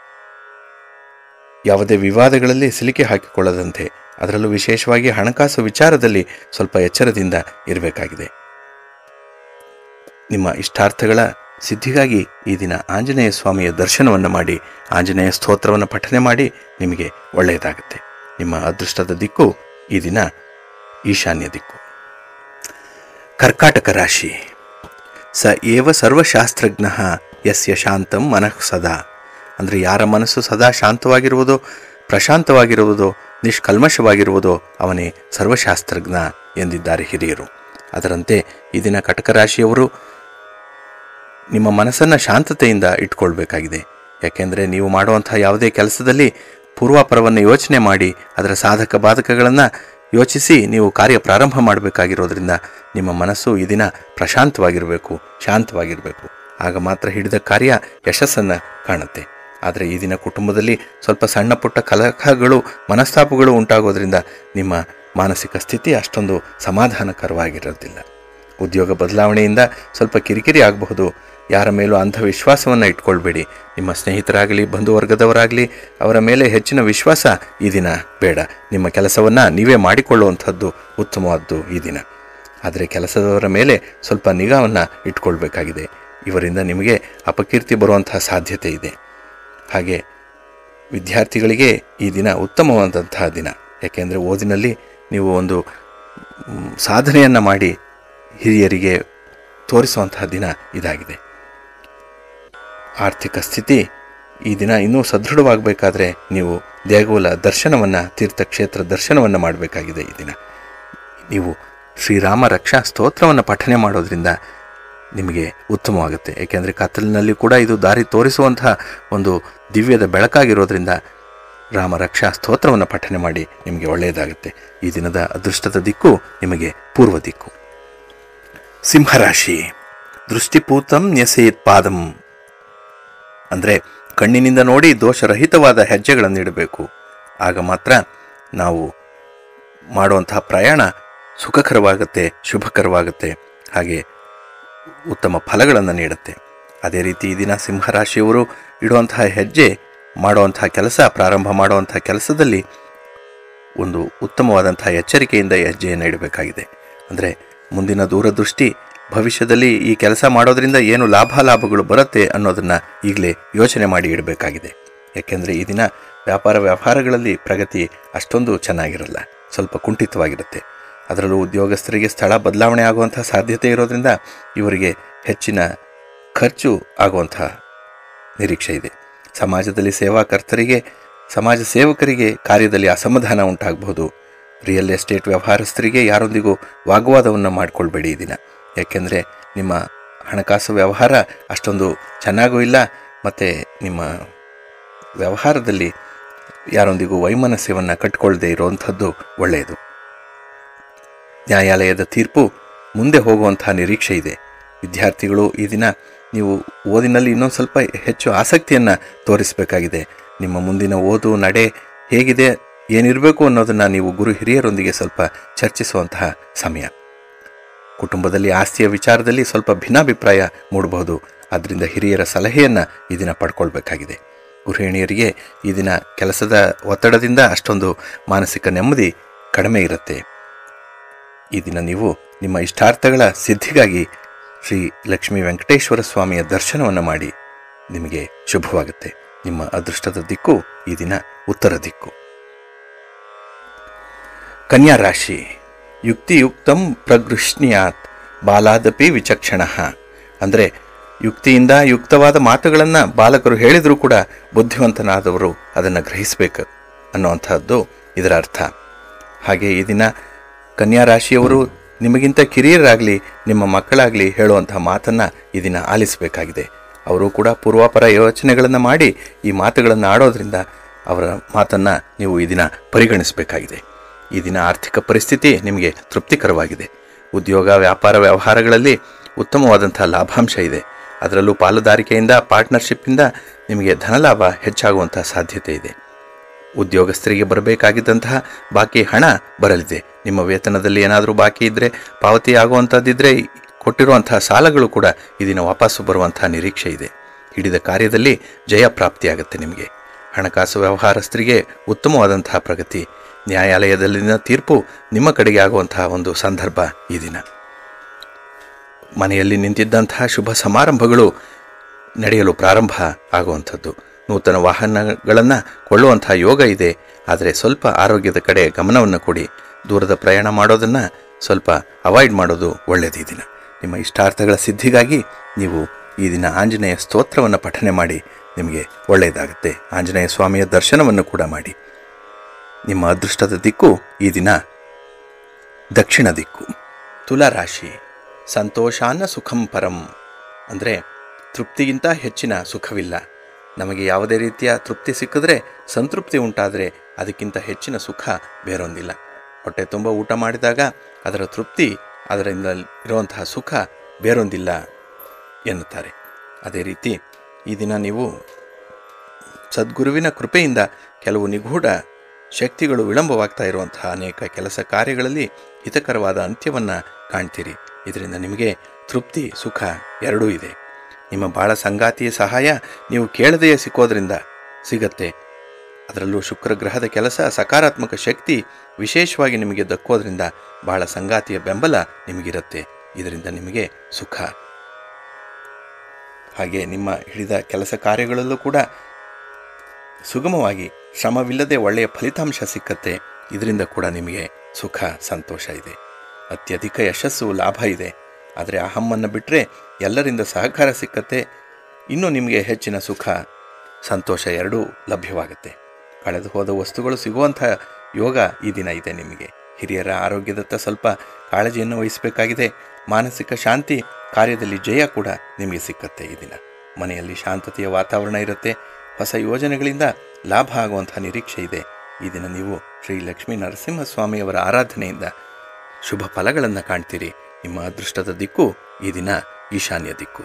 ಯಾವುದೇ ವಿವಾದಗಳಲ್ಲಿ ಸಿಲುಕಿ ಹಾಕಿಕೊಳ್ಳದಂತೆ ಅದರಲ್ಲೂ ವಿಶೇಷವಾಗಿ ಹಣಕಾಸು ವಿಚಾರದಲ್ಲಿ ಸ್ವಲ್ಪ ಎಚ್ಚರದಿಂದ ಇರಬೇಕಾಗಿದೆ ನಿಮ್ಮ ಇಷ್ಟಾರ್ಥಗಳ ಸಿದ್ಧಿಗಾಗಿ ಈ ದಿನ ಆಂಜನೇಯ ಸ್ವಾಮಿಯ ದರ್ಶನವನ್ನು ಮಾಡಿ ಆಂಜನೇಯ ಸ್ತೋತ್ರವನ್ನು ಪಠನೆ ಮಾಡಿ ನಿಮಗೆ ಒಳ್ಳೆಯದಾಗುತ್ತೆ ನಿಮ್ಮ ಅದೃಷ್ಟದ ದಿಕ್ಕು ಈ ದಿನ ಈಶಾನ್ಯ ದಿಕ್ಕು ಕರ್ಕಾಟಕ ರಾಶಿ ಸ ಏವ ಸರ್ವಶಾಸ್ತ್ರಜ್ಞ ಯಸ್ಯ ಶಾಂತಂ ಮನಃ ಸದಾ ಅಂದರೆ ಯಾರ ಮನಸ್ಸು ಸದಾ ಶಾಂತವಾಗಿರುವುದೋ ಪ್ರಶಾಂತವಾಗಿರುವುದೋ ನಿಷ್ಕಲ್ಮಶವಾಗಿರುವುದೋ ಅವನೇ ಸರ್ವಶಾಸ್ತ್ರಜ್ಞ ಎಂದಿದ್ದಾರೆ ಹಿರಿಯರು ಅದರಂತೆ ಈ ದಿನ ಕಟಕ ರಾಶಿಯವರು ನಿಮ್ಮ ಮನಸ್ಸನ್ನು ಶಾಂತತೆಯಿಂದ ಇಟ್ಕೊಳ್ಬೇಕಾಗಿದೆ ಯಾಕೆಂದರೆ ನೀವು ಮಾಡುವಂತಹ ಯಾವುದೇ ಕೆಲಸದಲ್ಲಿ ಪೂರ್ವಾಪರವನ್ನು ಯೋಚನೆ ಮಾಡಿ ಅದರ ಸಾಧಕ ಬಾಧಕಗಳನ್ನು ಯೋಚಿಸಿ ನೀವು ಕಾರ್ಯ ಪ್ರಾರಂಭ ಮಾಡಬೇಕಾಗಿರೋದ್ರಿಂದ ನಿಮ್ಮ ಮನಸ್ಸು ಈ ದಿನ ಪ್ರಶಾಂತವಾಗಿರಬೇಕು ಶಾಂತವಾಗಿರಬೇಕು ಆಗ ಮಾತ್ರ ಹಿಡಿದ ಕಾರ್ಯ ಯಶಸ್ಸನ್ನು ಕಾಣುತ್ತೆ ಆದರೆ ಈ ದಿನ ಕುಟುಂಬದಲ್ಲಿ ಸ್ವಲ್ಪ ಸಣ್ಣ ಪುಟ್ಟ ಕಲಹಗಳು ಮನಸ್ತಾಪಗಳು ಉಂಟಾಗೋದ್ರಿಂದ ನಿಮ್ಮ ಮಾನಸಿಕ ಸ್ಥಿತಿ ಅಷ್ಟೊಂದು ಸಮಾಧಾನಕರವಾಗಿರೋದಿಲ್ಲ ಉದ್ಯೋಗ ಬದಲಾವಣೆಯಿಂದ ಸ್ವಲ್ಪ ಕಿರಿಕಿರಿ ಆಗಬಹುದು ಯಾರ ಮೇಲೂ ಅಂಧವಿಶ್ವಾಸವನ್ನು ಇಟ್ಕೊಳ್ಬೇಡಿ ನಿಮ್ಮ ಸ್ನೇಹಿತರಾಗಲಿ ಬಂಧುವರ್ಗದವರಾಗಲಿ ಅವರ ಮೇಲೆ ಹೆಚ್ಚಿನ ವಿಶ್ವಾಸ ಈ ದಿನ ಬೇಡ ನಿಮ್ಮ ಕೆಲಸವನ್ನು ನೀವೇ ಮಾಡಿಕೊಳ್ಳುವಂಥದ್ದು ಉತ್ತಮವಾದ್ದು ಈ ದಿನ ಆದರೆ ಕೆಲಸದವರ ಮೇಲೆ ಸ್ವಲ್ಪ ನಿಗಾವನ್ನು ಇಟ್ಕೊಳ್ಬೇಕಾಗಿದೆ ಇವರಿಂದ ನಿಮಗೆ ಅಪಕೀರ್ತಿ ಬರುವಂತಹ ಸಾಧ್ಯತೆ ಇದೆ ಹಾಗೆ ವಿದ್ಯಾರ್ಥಿಗಳಿಗೆ ಈ ದಿನ ಉತ್ತಮವಾದಂತಹ ದಿನ ಯಾಕೆಂದರೆ ಓದಿನಲ್ಲಿ ನೀವು ಒಂದು ಮ್, ಸಾಧನೆಯನ್ನು ಮಾಡಿ ಹಿರಿಯರಿಗೆ ತೋರಿಸುವಂತಹ ದಿನ ಇದಾಗಿದೆ ಆರ್ಥಿಕ ಸ್ಥಿತಿ ಈ ದಿನ ಇನ್ನೂ ಸದೃಢವಾಗಬೇಕಾದ್ರೆ ನೀವು ದೇಗುಲ ದರ್ಶನವನ್ನು ತೀರ್ಥಕ್ಷೇತ್ರ ದರ್ಶನವನ್ನು ಮಾಡಬೇಕಾಗಿದೆ ಈ ದಿನ ನೀವು ಶ್ರೀರಾಮ ರಕ್ಷಾ ಸ್ತೋತ್ರವನ್ನು ಪಠನೆ ಮಾಡೋದ್ರಿಂದ ನಿಮಗೆ ಉತ್ತಮವಾಗುತ್ತೆ ಏಕೆಂದರೆ ಕತ್ತಲಿನಲ್ಲಿ ಕೂಡ ಇದು ದಾರಿ ತೋರಿಸುವಂತಹ ಒಂದು ದಿವ್ಯದ ಬೆಳಕಾಗಿರೋದ್ರಿಂದ ರಾಮ ರಕ್ಷಾ ಸ್ತೋತ್ರವನ್ನು ಪಠನೆ ಮಾಡಿ ನಿಮಗೆ ಒಳ್ಳೆಯದಾಗುತ್ತೆ ಈ ದಿನದ ಅದೃಷ್ಟದ ದಿಕ್ಕು ನಿಮಗೆ ಪೂರ್ವ ದಿಕ್ಕು ಸಿಂಹರಾಶಿ ದೃಷ್ಟಿಪೂತಂ ನ್ಯಸೇತ್ ಪಾದಂ ಅಂದರೆ ಕಣ್ಣಿನಿಂದ ನೋಡಿ ದೋಷರಹಿತವಾದ ಹೆಜ್ಜೆಗಳನ್ನು ಇಡಬೇಕು ಆಗ ಮಾತ್ರ ನಾವು ಮಾಡುವಂತಹ ಪ್ರಯಾಣ ಸುಖಕರವಾಗುತ್ತೆ ಶುಭಕರವಾಗುತ್ತೆ ಹಾಗೆ ಉತ್ತಮ ಫಲಗಳನ್ನು ನೀಡುತ್ತೆ ಅದೇ ರೀತಿ ಈ ದಿನ ಸಿಂಹರಾಶಿಯವರು ಇಡುವಂತಹ ಹೆಜ್ಜೆ ಮಾಡುವಂತಹ ಕೆಲಸ ಪ್ರಾರಂಭ ಮಾಡುವಂತಹ ಕೆಲಸದಲ್ಲಿ ಒಂದು ಉತ್ತಮವಾದಂತಹ ಎಚ್ಚರಿಕೆಯಿಂದ ಹೆಜ್ಜೆಯನ್ನು ಇಡಬೇಕಾಗಿದೆ ಅಂದರೆ ಮುಂದಿನ ದೂರದೃಷ್ಟಿ ಭವಿಷ್ಯದಲ್ಲಿ ಈ ಕೆಲಸ ಮಾಡೋದ್ರಿಂದ ಏನು ಲಾಭಾಲಾಭಗಳು ಬರುತ್ತೆ ಅನ್ನೋದನ್ನು ಈಗಲೇ ಯೋಚನೆ ಮಾಡಿ ಇಡಬೇಕಾಗಿದೆ ಯಾಕೆಂದರೆ ಈ ದಿನ ವ್ಯಾಪಾರ ವ್ಯವಹಾರಗಳಲ್ಲಿ ಪ್ರಗತಿ ಅಷ್ಟೊಂದು ಚೆನ್ನಾಗಿರಲ್ಲ ಸ್ವಲ್ಪ ಕುಂಠಿತವಾಗಿರುತ್ತೆ ಅದರಲ್ಲೂ ಉದ್ಯೋಗಸ್ಥರಿಗೆ ಸ್ಥಳ ಬದಲಾವಣೆ ಆಗುವಂಥ ಸಾಧ್ಯತೆ ಇರೋದ್ರಿಂದ ಇವರಿಗೆ ಹೆಚ್ಚಿನ ಖರ್ಚು ಆಗುವಂಥ ನಿರೀಕ್ಷೆ ಇದೆ ಸಮಾಜದಲ್ಲಿ ಸೇವಾಕರ್ತರಿಗೆ ಸಮಾಜ ಸೇವಕರಿಗೆ ಕಾರ್ಯದಲ್ಲಿ ಅಸಮಾಧಾನ ಉಂಟಾಗಬಹುದು ರಿಯಲ್ ಎಸ್ಟೇಟ್ ವ್ಯವಹಾರಸ್ಥರಿಗೆ ಯಾರೊಂದಿಗೂ ವಾಗ್ವಾದವನ್ನು ಮಾಡಿಕೊಳ್ಬೇಡಿ ಈ ದಿನ ಯಾಕೆಂದರೆ ನಿಮ್ಮ ಹಣಕಾಸು ವ್ಯವಹಾರ ಅಷ್ಟೊಂದು ಚೆನ್ನಾಗೂ ಇಲ್ಲ ಮತ್ತು ನಿಮ್ಮ ವ್ಯವಹಾರದಲ್ಲಿ ಯಾರೊಂದಿಗೂ ವೈಮನಸ್ಯವನ್ನು ಕಟ್ಟಿಕೊಳ್ಳದೆ ಇರುವಂಥದ್ದು ಒಳ್ಳೆಯದು ನ್ಯಾಯಾಲಯದ ತೀರ್ಪು ಮುಂದೆ ಹೋಗುವಂತಹ ನಿರೀಕ್ಷೆ ಇದೆ ವಿದ್ಯಾರ್ಥಿಗಳು ಈ ದಿನ ನೀವು ಓದಿನಲ್ಲಿ ಇನ್ನೊಂದು ಸ್ವಲ್ಪ ಹೆಚ್ಚು ಆಸಕ್ತಿಯನ್ನು ತೋರಿಸಬೇಕಾಗಿದೆ ನಿಮ್ಮ ಮುಂದಿನ ಓದು ನಡೆ ಹೇಗಿದೆ ಏನಿರಬೇಕು ಅನ್ನೋದನ್ನು ನೀವು ಗುರು ಹಿರಿಯರೊಂದಿಗೆ ಸ್ವಲ್ಪ ಚರ್ಚಿಸುವಂತಹ ಸಮಯ ಕುಟುಂಬದಲ್ಲಿ ಆಸ್ತಿಯ ವಿಚಾರದಲ್ಲಿ ಸ್ವಲ್ಪ ಭಿನ್ನಾಭಿಪ್ರಾಯ ಮೂಡಬಹುದು ಆದ್ದರಿಂದ ಹಿರಿಯರ ಸಲಹೆಯನ್ನು ಈ ದಿನ ಪಡ್ಕೊಳ್ಬೇಕಾಗಿದೆ ಗೃಹಿಣಿಯರಿಗೆ ಈ ದಿನ ಕೆಲಸದ ಒತ್ತಡದಿಂದ ಅಷ್ಟೊಂದು ಮಾನಸಿಕ ನೆಮ್ಮದಿ ಕಡಿಮೆ ಇರುತ್ತೆ ಈ ದಿನ ನೀವು ನಿಮ್ಮ ಇಷ್ಟಾರ್ಥಗಳ ಸಿದ್ಧಿಗಾಗಿ ಶ್ರೀ ಲಕ್ಷ್ಮೀ ವೆಂಕಟೇಶ್ವರ ಸ್ವಾಮಿಯ ದರ್ಶನವನ್ನು ಮಾಡಿ ನಿಮಗೆ ಶುಭವಾಗುತ್ತೆ ನಿಮ್ಮ ಅದೃಷ್ಟದ ದಿಕ್ಕು ಈ ದಿನ ಉತ್ತರ ದಿಕ್ಕು ಕನ್ಯಾ ರಾಶಿ ಯುಕ್ತಿಯುಕ್ತಂ ಪ್ರಗೃಷ್ಣಿಯಾತ್ ಬಾಲಾದಪಿ ವಿಚಕ್ಷಣ ಅಂದರೆ ಯುಕ್ತಿಯಿಂದ ಯುಕ್ತವಾದ ಮಾತುಗಳನ್ನು ಬಾಲಕರು ಹೇಳಿದರೂ ಕೂಡ ಬುದ್ಧಿವಂತನಾದವರು ಅದನ್ನು ಗ್ರಹಿಸಬೇಕು ಅನ್ನುವಂಥದ್ದು ಇದರ ಅರ್ಥ ಹಾಗೆ ಈ ದಿನ ಕನ್ಯಾ ರಾಶಿಯವರು ನಿಮಗಿಂತ ಕಿರಿಯರಾಗಲಿ ನಿಮ್ಮ ಮಕ್ಕಳಾಗಲಿ ಹೇಳುವಂಥ ಮಾತನ್ನು ಈ ದಿನ ಆಲಿಸಬೇಕಾಗಿದೆ ಅವರು ಕೂಡ ಪೂರ್ವಾಪರ ಯೋಚನೆಗಳನ್ನು ಮಾಡಿ ಈ ಮಾತುಗಳನ್ನು ಆಡೋದ್ರಿಂದ ಅವರ ಮಾತನ್ನು ನೀವು ಈ ದಿನ ಪರಿಗಣಿಸಬೇಕಾಗಿದೆ ಈ ದಿನ ಆರ್ಥಿಕ ಪರಿಸ್ಥಿತಿ ನಿಮಗೆ ತೃಪ್ತಿಕರವಾಗಿದೆ ಉದ್ಯೋಗ ವ್ಯಾಪಾರ ವ್ಯವಹಾರಗಳಲ್ಲಿ ಉತ್ತಮವಾದಂಥ ಲಾಭಾಂಶ ಇದೆ ಅದರಲ್ಲೂ ಪಾಲುದಾರಿಕೆಯಿಂದ ಪಾರ್ಟ್ನರ್ಶಿಪ್ಪಿಂದ ನಿಮಗೆ ಧನಲಾಭ ಹೆಚ್ಚಾಗುವಂಥ ಸಾಧ್ಯತೆ ಇದೆ ಉದ್ಯೋಗಸ್ಥರಿಗೆ ಬರಬೇಕಾಗಿದ್ದಂತಹ ಬಾಕಿ ಹಣ ಬರಲಿದೆ ನಿಮ್ಮ ವೇತನದಲ್ಲಿ ಏನಾದರೂ ಬಾಕಿ ಇದ್ದರೆ ಪಾವತಿ ಆಗುವಂಥದ್ದಿದ್ದರೆ ಕೊಟ್ಟಿರುವಂತಹ ಸಾಲಗಳು ಕೂಡ ಈ ದಿನ ವಾಪಸ್ಸು ಬರುವಂತಹ ನಿರೀಕ್ಷೆ ಇದೆ ಹಿಡಿದ ಕಾರ್ಯದಲ್ಲಿ ಜಯ ಪ್ರಾಪ್ತಿಯಾಗುತ್ತೆ ನಿಮಗೆ ಹಣಕಾಸು ವ್ಯವಹಾರಸ್ಥರಿಗೆ ಉತ್ತಮವಾದಂತಹ ಪ್ರಗತಿ ನ್ಯಾಯಾಲಯದಲ್ಲಿನ ತೀರ್ಪು ನಿಮ್ಮ ಕಡೆಗೆ ಆಗುವಂತಹ ಒಂದು ಸಂದರ್ಭ ಈ ದಿನ ಮನೆಯಲ್ಲಿ ನಿಂತಿದ್ದಂತಹ ಶುಭ ಸಮಾರಂಭಗಳು ನಡೆಯಲು ಪ್ರಾರಂಭ ಆಗುವಂಥದ್ದು ನೂತನ ವಾಹನಗಳನ್ನು ಕೊಳ್ಳುವಂತಹ ಯೋಗ ಇದೆ ಆದರೆ ಸ್ವಲ್ಪ ಆರೋಗ್ಯದ ಕಡೆ ಗಮನವನ್ನು ಕೊಡಿ ದೂರದ ಪ್ರಯಾಣ ಮಾಡೋದನ್ನು ಸ್ವಲ್ಪ ಅವಾಯ್ಡ್ ಮಾಡೋದು ಒಳ್ಳೆಯದು ಈ ದಿನ ನಿಮ್ಮ ಇಷ್ಟಾರ್ಥಗಳ ಸಿದ್ಧಿಗಾಗಿ ನೀವು ಈ ದಿನ ಆಂಜನೇಯ ಸ್ತೋತ್ರವನ್ನು ಪಠನೆ ಮಾಡಿ ನಿಮಗೆ ಒಳ್ಳೆಯದಾಗುತ್ತೆ ಆಂಜನೇಯ ಸ್ವಾಮಿಯ ದರ್ಶನವನ್ನು ಕೂಡ ಮಾಡಿ ನಿಮ್ಮ ಅದೃಷ್ಟದ ದಿಕ್ಕು ಈ ದಿನ ದಕ್ಷಿಣ ದಿಕ್ಕು ತುಲಾ ರಾಶಿ ಸಂತೋಷಾನ ಸುಖಂ ಪರಂ ಅಂದರೆ ತೃಪ್ತಿಗಿಂತ ಹೆಚ್ಚಿನ ಸುಖವಿಲ್ಲ ನಮಗೆ ಯಾವುದೇ ರೀತಿಯ ತೃಪ್ತಿ ಸಿಕ್ಕಿದ್ರೆ ಸಂತೃಪ್ತಿ ಉಂಟಾದರೆ ಅದಕ್ಕಿಂತ ಹೆಚ್ಚಿನ ಸುಖ ಬೇರೊಂದಿಲ್ಲ ಹೊಟ್ಟೆ ತುಂಬ ಊಟ ಮಾಡಿದಾಗ ಅದರ ತೃಪ್ತಿ ಅದರಿಂದ ಇರುವಂತಹ ಸುಖ ಬೇರೊಂದಿಲ್ಲ ಎನ್ನುತ್ತಾರೆ ಅದೇ ರೀತಿ ಈ ದಿನ ನೀವು ಸದ್ಗುರುವಿನ ಕೃಪೆಯಿಂದ ಕೆಲವು ನಿಗೂಢ ಶಕ್ತಿಗಳು ವಿಳಂಬವಾಗ್ತಾ ಇರುವಂತಹ ಅನೇಕ ಕೆಲಸ ಕಾರ್ಯಗಳಲ್ಲಿ ಹಿತಕರವಾದ ಅಂತ್ಯವನ್ನು ಕಾಣ್ತೀರಿ ಇದರಿಂದ ನಿಮಗೆ ತೃಪ್ತಿ ಸುಖ ಎರಡೂ ಇದೆ ನಿಮ್ಮ ಬಾಳ ಸಂಗಾತಿಯ ಸಹಾಯ ನೀವು ಕೇಳದೆಯೇ ಸಿಕ್ಕೋದ್ರಿಂದ ಸಿಗತ್ತೆ ಅದರಲ್ಲೂ ಶುಕ್ರ ಗ್ರಹದ ಕೆಲಸ ಸಕಾರಾತ್ಮಕ ಶಕ್ತಿ ವಿಶೇಷವಾಗಿ ನಿಮಗೆ ದಕ್ಕೋದ್ರಿಂದ ಬಹಳ ಸಂಗಾತಿಯ ಬೆಂಬಲ ನಿಮಗಿರುತ್ತೆ ಇದರಿಂದ ನಿಮಗೆ ಸುಖ ಹಾಗೆ ನಿಮ್ಮ ಹಿಡಿದ ಕೆಲಸ ಕಾರ್ಯಗಳಲ್ಲೂ ಕೂಡ ಸುಗಮವಾಗಿ ಶ್ರಮವಿಲ್ಲದೆ ಒಳ್ಳೆಯ ಫಲಿತಾಂಶ ಸಿಕ್ಕತ್ತೆ ಇದರಿಂದ ಕೂಡ ನಿಮಗೆ ಸುಖ ಸಂತೋಷ ಇದೆ ಅತ್ಯಧಿಕ ಯಶಸ್ಸು ಲಾಭ ಇದೆ ಆದರೆ ಅಹಮ್ಮನ್ನು ಬಿಟ್ಟರೆ ಎಲ್ಲರಿಂದ ಸಹಕಾರ ಸಿಕ್ಕತ್ತೆ ಇನ್ನೂ ನಿಮಗೆ ಹೆಚ್ಚಿನ ಸುಖ ಸಂತೋಷ ಎರಡೂ ಲಭ್ಯವಾಗುತ್ತೆ ಕಳೆದು ಹೋದ ವಸ್ತುಗಳು ಸಿಗುವಂಥ ಯೋಗ ಈ ದಿನ ಇದೆ ನಿಮಗೆ ಹಿರಿಯರ ಆರೋಗ್ಯದತ್ತ ಸ್ವಲ್ಪ ಕಾಳಜಿಯನ್ನು ವಹಿಸಬೇಕಾಗಿದೆ ಮಾನಸಿಕ ಶಾಂತಿ ಕಾರ್ಯದಲ್ಲಿ ಜಯ ಕೂಡ ನಿಮಗೆ ಸಿಕ್ಕತ್ತೆ ಈ ದಿನ ಮನೆಯಲ್ಲಿ ಶಾಂತತೆಯ ವಾತಾವರಣ ಇರುತ್ತೆ ಹೊಸ ಯೋಜನೆಗಳಿಂದ ಲಾಭ ಆಗುವಂಥ ನಿರೀಕ್ಷೆ ಇದೆ ಈ ದಿನ ನೀವು ಶ್ರೀ ಲಕ್ಷ್ಮೀ ನರಸಿಂಹಸ್ವಾಮಿಯವರ ಆರಾಧನೆಯಿಂದ ಶುಭ ಫಲಗಳನ್ನು ಕಾಣ್ತೀರಿ ನಿಮ್ಮ ಅದೃಷ್ಟದ ದಿಕ್ಕು ಈ ದಿನ ಈಶಾನ್ಯ ದಿಕ್ಕು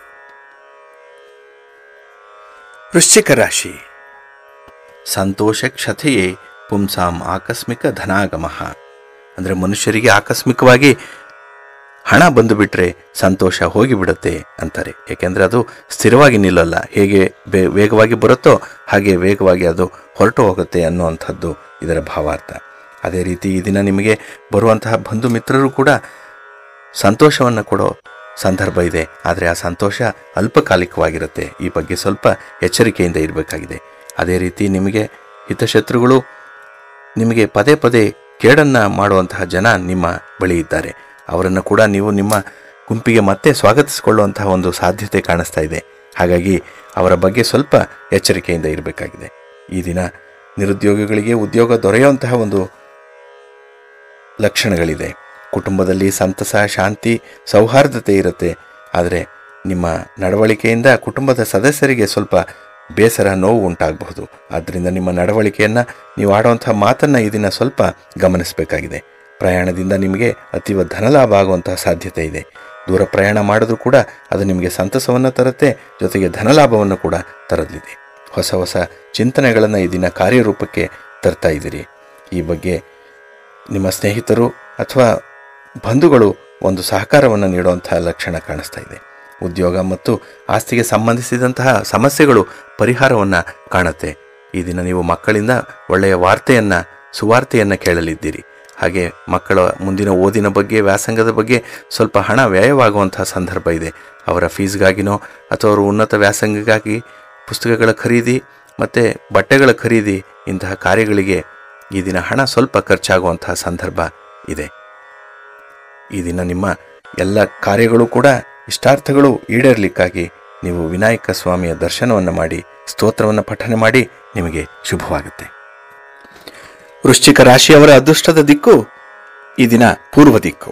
ವೃಶ್ಚಿಕ ರಾಶಿ ಸಂತೋಷ ಕ್ಷತೆಯೇ ಪುಂಸಾಂ ಆಕಸ್ಮಿಕ ಧನಾಗಮ ಅಂದರೆ ಮನುಷ್ಯರಿಗೆ ಆಕಸ್ಮಿಕವಾಗಿ ಹಣ ಬಂದು ಬಿಟ್ಟರೆ ಸಂತೋಷ ಹೋಗಿಬಿಡುತ್ತೆ ಅಂತಾರೆ ಏಕೆಂದರೆ ಅದು ಸ್ಥಿರವಾಗಿ ನಿಲ್ಲಲ್ಲ ಹೇಗೆ ಬೇ ವೇಗವಾಗಿ ಬರುತ್ತೋ ಹಾಗೆ ವೇಗವಾಗಿ ಅದು ಹೊರಟು ಹೋಗುತ್ತೆ ಅನ್ನುವಂಥದ್ದು ಇದರ ಭಾವಾರ್ಥ ಅದೇ ರೀತಿ ಈ ದಿನ ನಿಮಗೆ ಬರುವಂತಹ ಬಂಧು ಮಿತ್ರರು ಕೂಡ ಸಂತೋಷವನ್ನು ಕೊಡೋ ಸಂದರ್ಭ ಇದೆ ಆದರೆ ಆ ಸಂತೋಷ ಅಲ್ಪಕಾಲಿಕವಾಗಿರುತ್ತೆ ಈ ಬಗ್ಗೆ ಸ್ವಲ್ಪ ಎಚ್ಚರಿಕೆಯಿಂದ ಇರಬೇಕಾಗಿದೆ ಅದೇ ರೀತಿ ನಿಮಗೆ ಹಿತಶತ್ರುಗಳು ನಿಮಗೆ ಪದೇ ಪದೇ ಕೇಡನ್ನು ಮಾಡುವಂತಹ ಜನ ನಿಮ್ಮ ಬಳಿ ಇದ್ದಾರೆ ಅವರನ್ನು ಕೂಡ ನೀವು ನಿಮ್ಮ ಗುಂಪಿಗೆ ಮತ್ತೆ ಸ್ವಾಗತಿಸಿಕೊಳ್ಳುವಂತಹ ಒಂದು ಸಾಧ್ಯತೆ ಕಾಣಿಸ್ತಾ ಇದೆ ಹಾಗಾಗಿ ಅವರ ಬಗ್ಗೆ ಸ್ವಲ್ಪ ಎಚ್ಚರಿಕೆಯಿಂದ ಇರಬೇಕಾಗಿದೆ ಈ ದಿನ ನಿರುದ್ಯೋಗಿಗಳಿಗೆ ಉದ್ಯೋಗ ದೊರೆಯುವಂತಹ ಒಂದು ಲಕ್ಷಣಗಳಿದೆ ಕುಟುಂಬದಲ್ಲಿ ಸಂತಸ ಶಾಂತಿ ಸೌಹಾರ್ದತೆ ಇರುತ್ತೆ ಆದರೆ ನಿಮ್ಮ ನಡವಳಿಕೆಯಿಂದ ಕುಟುಂಬದ ಸದಸ್ಯರಿಗೆ ಸ್ವಲ್ಪ ಬೇಸರ ನೋವು ಉಂಟಾಗಬಹುದು ಆದ್ದರಿಂದ ನಿಮ್ಮ ನಡವಳಿಕೆಯನ್ನು ನೀವು ಆಡುವಂಥ ಮಾತನ್ನು ಈ ದಿನ ಸ್ವಲ್ಪ ಗಮನಿಸಬೇಕಾಗಿದೆ ಪ್ರಯಾಣದಿಂದ ನಿಮಗೆ ಅತೀವ ಧನಲಾಭ ಆಗುವಂತಹ ಸಾಧ್ಯತೆ ಇದೆ ದೂರ ಪ್ರಯಾಣ ಮಾಡಿದ್ರೂ ಕೂಡ ಅದು ನಿಮಗೆ ಸಂತಸವನ್ನು ತರುತ್ತೆ ಜೊತೆಗೆ ಧನಲಾಭವನ್ನು ಕೂಡ ತರಲಿದೆ ಹೊಸ ಹೊಸ ಚಿಂತನೆಗಳನ್ನು ಈ ದಿನ ಕಾರ್ಯರೂಪಕ್ಕೆ ತರ್ತಾ ಇದ್ದೀರಿ ಈ ಬಗ್ಗೆ ನಿಮ್ಮ ಸ್ನೇಹಿತರು ಅಥವಾ ಬಂಧುಗಳು ಒಂದು ಸಹಕಾರವನ್ನು ನೀಡುವಂತಹ ಲಕ್ಷಣ ಕಾಣಿಸ್ತಾ ಇದೆ ಉದ್ಯೋಗ ಮತ್ತು ಆಸ್ತಿಗೆ ಸಂಬಂಧಿಸಿದಂತಹ ಸಮಸ್ಯೆಗಳು ಪರಿಹಾರವನ್ನು ಕಾಣುತ್ತೆ ಈ ದಿನ ನೀವು ಮಕ್ಕಳಿಂದ ಒಳ್ಳೆಯ ವಾರ್ತೆಯನ್ನು ಸುವಾರ್ತೆಯನ್ನು ಕೇಳಲಿದ್ದೀರಿ ಹಾಗೆ ಮಕ್ಕಳ ಮುಂದಿನ ಓದಿನ ಬಗ್ಗೆ ವ್ಯಾಸಂಗದ ಬಗ್ಗೆ ಸ್ವಲ್ಪ ಹಣ ವ್ಯಯವಾಗುವಂತಹ ಸಂದರ್ಭ ಇದೆ ಅವರ ಫೀಸ್ಗಾಗಿನೋ ಅಥವಾ ಅವರ ಉನ್ನತ ವ್ಯಾಸಂಗಕ್ಕಾಗಿ ಪುಸ್ತಕಗಳ ಖರೀದಿ ಮತ್ತು ಬಟ್ಟೆಗಳ ಖರೀದಿ ಇಂತಹ ಕಾರ್ಯಗಳಿಗೆ ಈ ದಿನ ಹಣ ಸ್ವಲ್ಪ ಖರ್ಚಾಗುವಂತಹ ಸಂದರ್ಭ ಇದೆ ಈ ದಿನ ನಿಮ್ಮ ಎಲ್ಲ ಕಾರ್ಯಗಳು ಕೂಡ ಇಷ್ಟಾರ್ಥಗಳು ಈಡೇರಲಿಕ್ಕಾಗಿ ನೀವು ವಿನಾಯಕ ಸ್ವಾಮಿಯ ದರ್ಶನವನ್ನು ಮಾಡಿ ಸ್ತೋತ್ರವನ್ನು ಪಠನೆ ಮಾಡಿ ನಿಮಗೆ ಶುಭವಾಗುತ್ತೆ ವೃಶ್ಚಿಕ ರಾಶಿಯವರ ಅದೃಷ್ಟದ ದಿಕ್ಕು ಈ ದಿನ ಪೂರ್ವ ದಿಕ್ಕು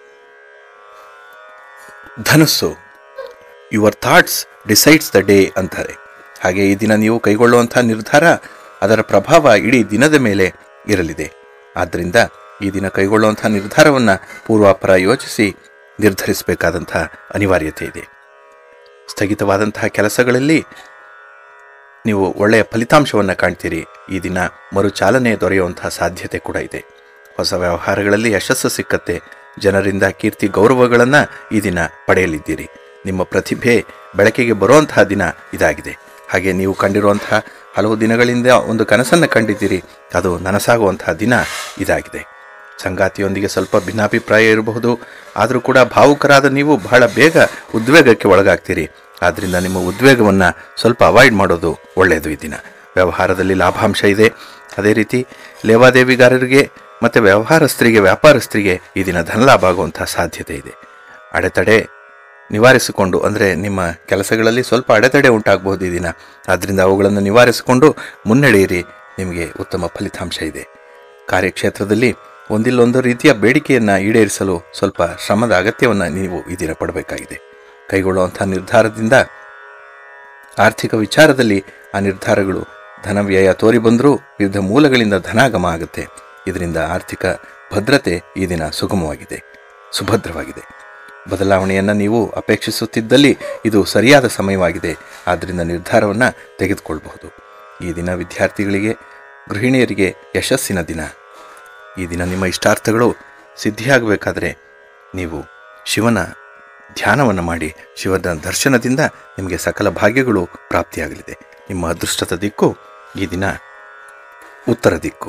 ಧನಸ್ಸು your thoughts decides the day ಅಂತಾರೆ ಹಾಗೆ ಈ ದಿನ ನೀವು ಕೈಗೊಳ್ಳುವಂತಹ ನಿರ್ಧಾರ ಅದರ ಪ್ರಭಾವ ಇಡೀ ದಿನದ ಮೇಲೆ ಇರಲಿದೆ ಆದ್ದರಿಂದ ಈ ದಿನ ಕೈಗೊಳ್ಳುವಂತಹ ನಿರ್ಧಾರವನ್ನು ಪೂರ್ವಾಪರ ಯೋಚಿಸಿ ನಿರ್ಧರಿಸಬೇಕಾದಂತಹ ಅನಿವಾರ್ಯತೆ ಇದೆ ಸ್ಥಗಿತವಾದಂತಹ ಕೆಲಸಗಳಲ್ಲಿ ನೀವು ಒಳ್ಳೆಯ ಫಲಿತಾಂಶವನ್ನು ಕಾಣ್ತೀರಿ ಈ ದಿನ ಮರುಚಾಲನೆ ದೊರೆಯುವಂತಹ ಸಾಧ್ಯತೆ ಕೂಡ ಇದೆ ಹೊಸ ವ್ಯವಹಾರಗಳಲ್ಲಿ ಯಶಸ್ಸು ಸಿಕ್ಕತ್ತೆ ಜನರಿಂದ ಕೀರ್ತಿ ಗೌರವಗಳನ್ನು ಈ ದಿನ ಪಡೆಯಲಿದ್ದೀರಿ ನಿಮ್ಮ ಪ್ರತಿಭೆ ಬೆಳಕಿಗೆ ಬರುವಂತಹ ದಿನ ಇದಾಗಿದೆ ಹಾಗೆ ನೀವು ಕಂಡಿರುವಂತಹ ಹಲವು ದಿನಗಳಿಂದ ಒಂದು ಕನಸನ್ನು ಕಂಡಿದ್ದೀರಿ ಅದು ನನಸಾಗುವಂತಹ ದಿನ ಇದಾಗಿದೆ ಸಂಗಾತಿಯೊಂದಿಗೆ ಸ್ವಲ್ಪ ಭಿನ್ನಾಭಿಪ್ರಾಯ ಇರಬಹುದು ಆದರೂ ಕೂಡ ಭಾವುಕರಾದ ನೀವು ಬಹಳ ಬೇಗ ಉದ್ವೇಗಕ್ಕೆ ಒಳಗಾಗ್ತೀರಿ ಆದ್ದರಿಂದ ನಿಮ್ಮ ಉದ್ವೇಗವನ್ನು ಸ್ವಲ್ಪ ಅವಾಯ್ಡ್ ಮಾಡೋದು ಒಳ್ಳೆಯದು ಈ ದಿನ ವ್ಯವಹಾರದಲ್ಲಿ ಲಾಭಾಂಶ ಇದೆ ಅದೇ ರೀತಿ ಲೇವಾದೇವಿಗಾರರಿಗೆ ಮತ್ತು ವ್ಯವಹಾರಸ್ಥರಿಗೆ ವ್ಯಾಪಾರಸ್ಥರಿಗೆ ಈ ದಿನ ಧನಲಾಭ ಆಗುವಂತಹ ಸಾಧ್ಯತೆ ಇದೆ ಅಡೆತಡೆ ನಿವಾರಿಸಿಕೊಂಡು ಅಂದರೆ ನಿಮ್ಮ ಕೆಲಸಗಳಲ್ಲಿ ಸ್ವಲ್ಪ ಅಡೆತಡೆ ಉಂಟಾಗಬಹುದು ಈ ದಿನ ಆದ್ದರಿಂದ ಅವುಗಳನ್ನು ನಿವಾರಿಸಿಕೊಂಡು ಮುನ್ನಡೆಯಿರಿ ನಿಮಗೆ ಉತ್ತಮ ಫಲಿತಾಂಶ ಇದೆ ಕಾರ್ಯಕ್ಷೇತ್ರದಲ್ಲಿ ಒಂದಿಲ್ಲೊಂದು ರೀತಿಯ ಬೇಡಿಕೆಯನ್ನು ಈಡೇರಿಸಲು ಸ್ವಲ್ಪ ಶ್ರಮದ ಅಗತ್ಯವನ್ನು ನೀವು ಈ ದಿನ ಪಡಬೇಕಾಗಿದೆ ಕೈಗೊಳ್ಳುವಂಥ ನಿರ್ಧಾರದಿಂದ ಆರ್ಥಿಕ ವಿಚಾರದಲ್ಲಿ ಆ ನಿರ್ಧಾರಗಳು ಧನ ವ್ಯಯ ತೋರಿ ಬಂದರೂ ವಿವಿಧ ಮೂಲಗಳಿಂದ ಧನಾಗಮ ಆಗುತ್ತೆ ಇದರಿಂದ ಆರ್ಥಿಕ ಭದ್ರತೆ ಈ ದಿನ ಸುಗಮವಾಗಿದೆ ಸುಭದ್ರವಾಗಿದೆ ಬದಲಾವಣೆಯನ್ನು ನೀವು ಅಪೇಕ್ಷಿಸುತ್ತಿದ್ದಲ್ಲಿ ಇದು ಸರಿಯಾದ ಸಮಯವಾಗಿದೆ ಆದ್ದರಿಂದ ನಿರ್ಧಾರವನ್ನು ತೆಗೆದುಕೊಳ್ಬಹುದು ಈ ದಿನ ವಿದ್ಯಾರ್ಥಿಗಳಿಗೆ ಗೃಹಿಣಿಯರಿಗೆ ಯಶಸ್ಸಿನ ದಿನ ಈ ದಿನ ನಿಮ್ಮ ಇಷ್ಟಾರ್ಥಗಳು ಸಿದ್ಧಿಯಾಗಬೇಕಾದ್ರೆ ನೀವು ಶಿವನ ಧ್ಯಾನವನ್ನು ಮಾಡಿ ಶಿವನ ದರ್ಶನದಿಂದ ನಿಮಗೆ ಸಕಲ ಭಾಗ್ಯಗಳು ಪ್ರಾಪ್ತಿಯಾಗಲಿದೆ ನಿಮ್ಮ ಅದೃಷ್ಟದ ದಿಕ್ಕು ಈ ದಿನ ಉತ್ತರ ದಿಕ್ಕು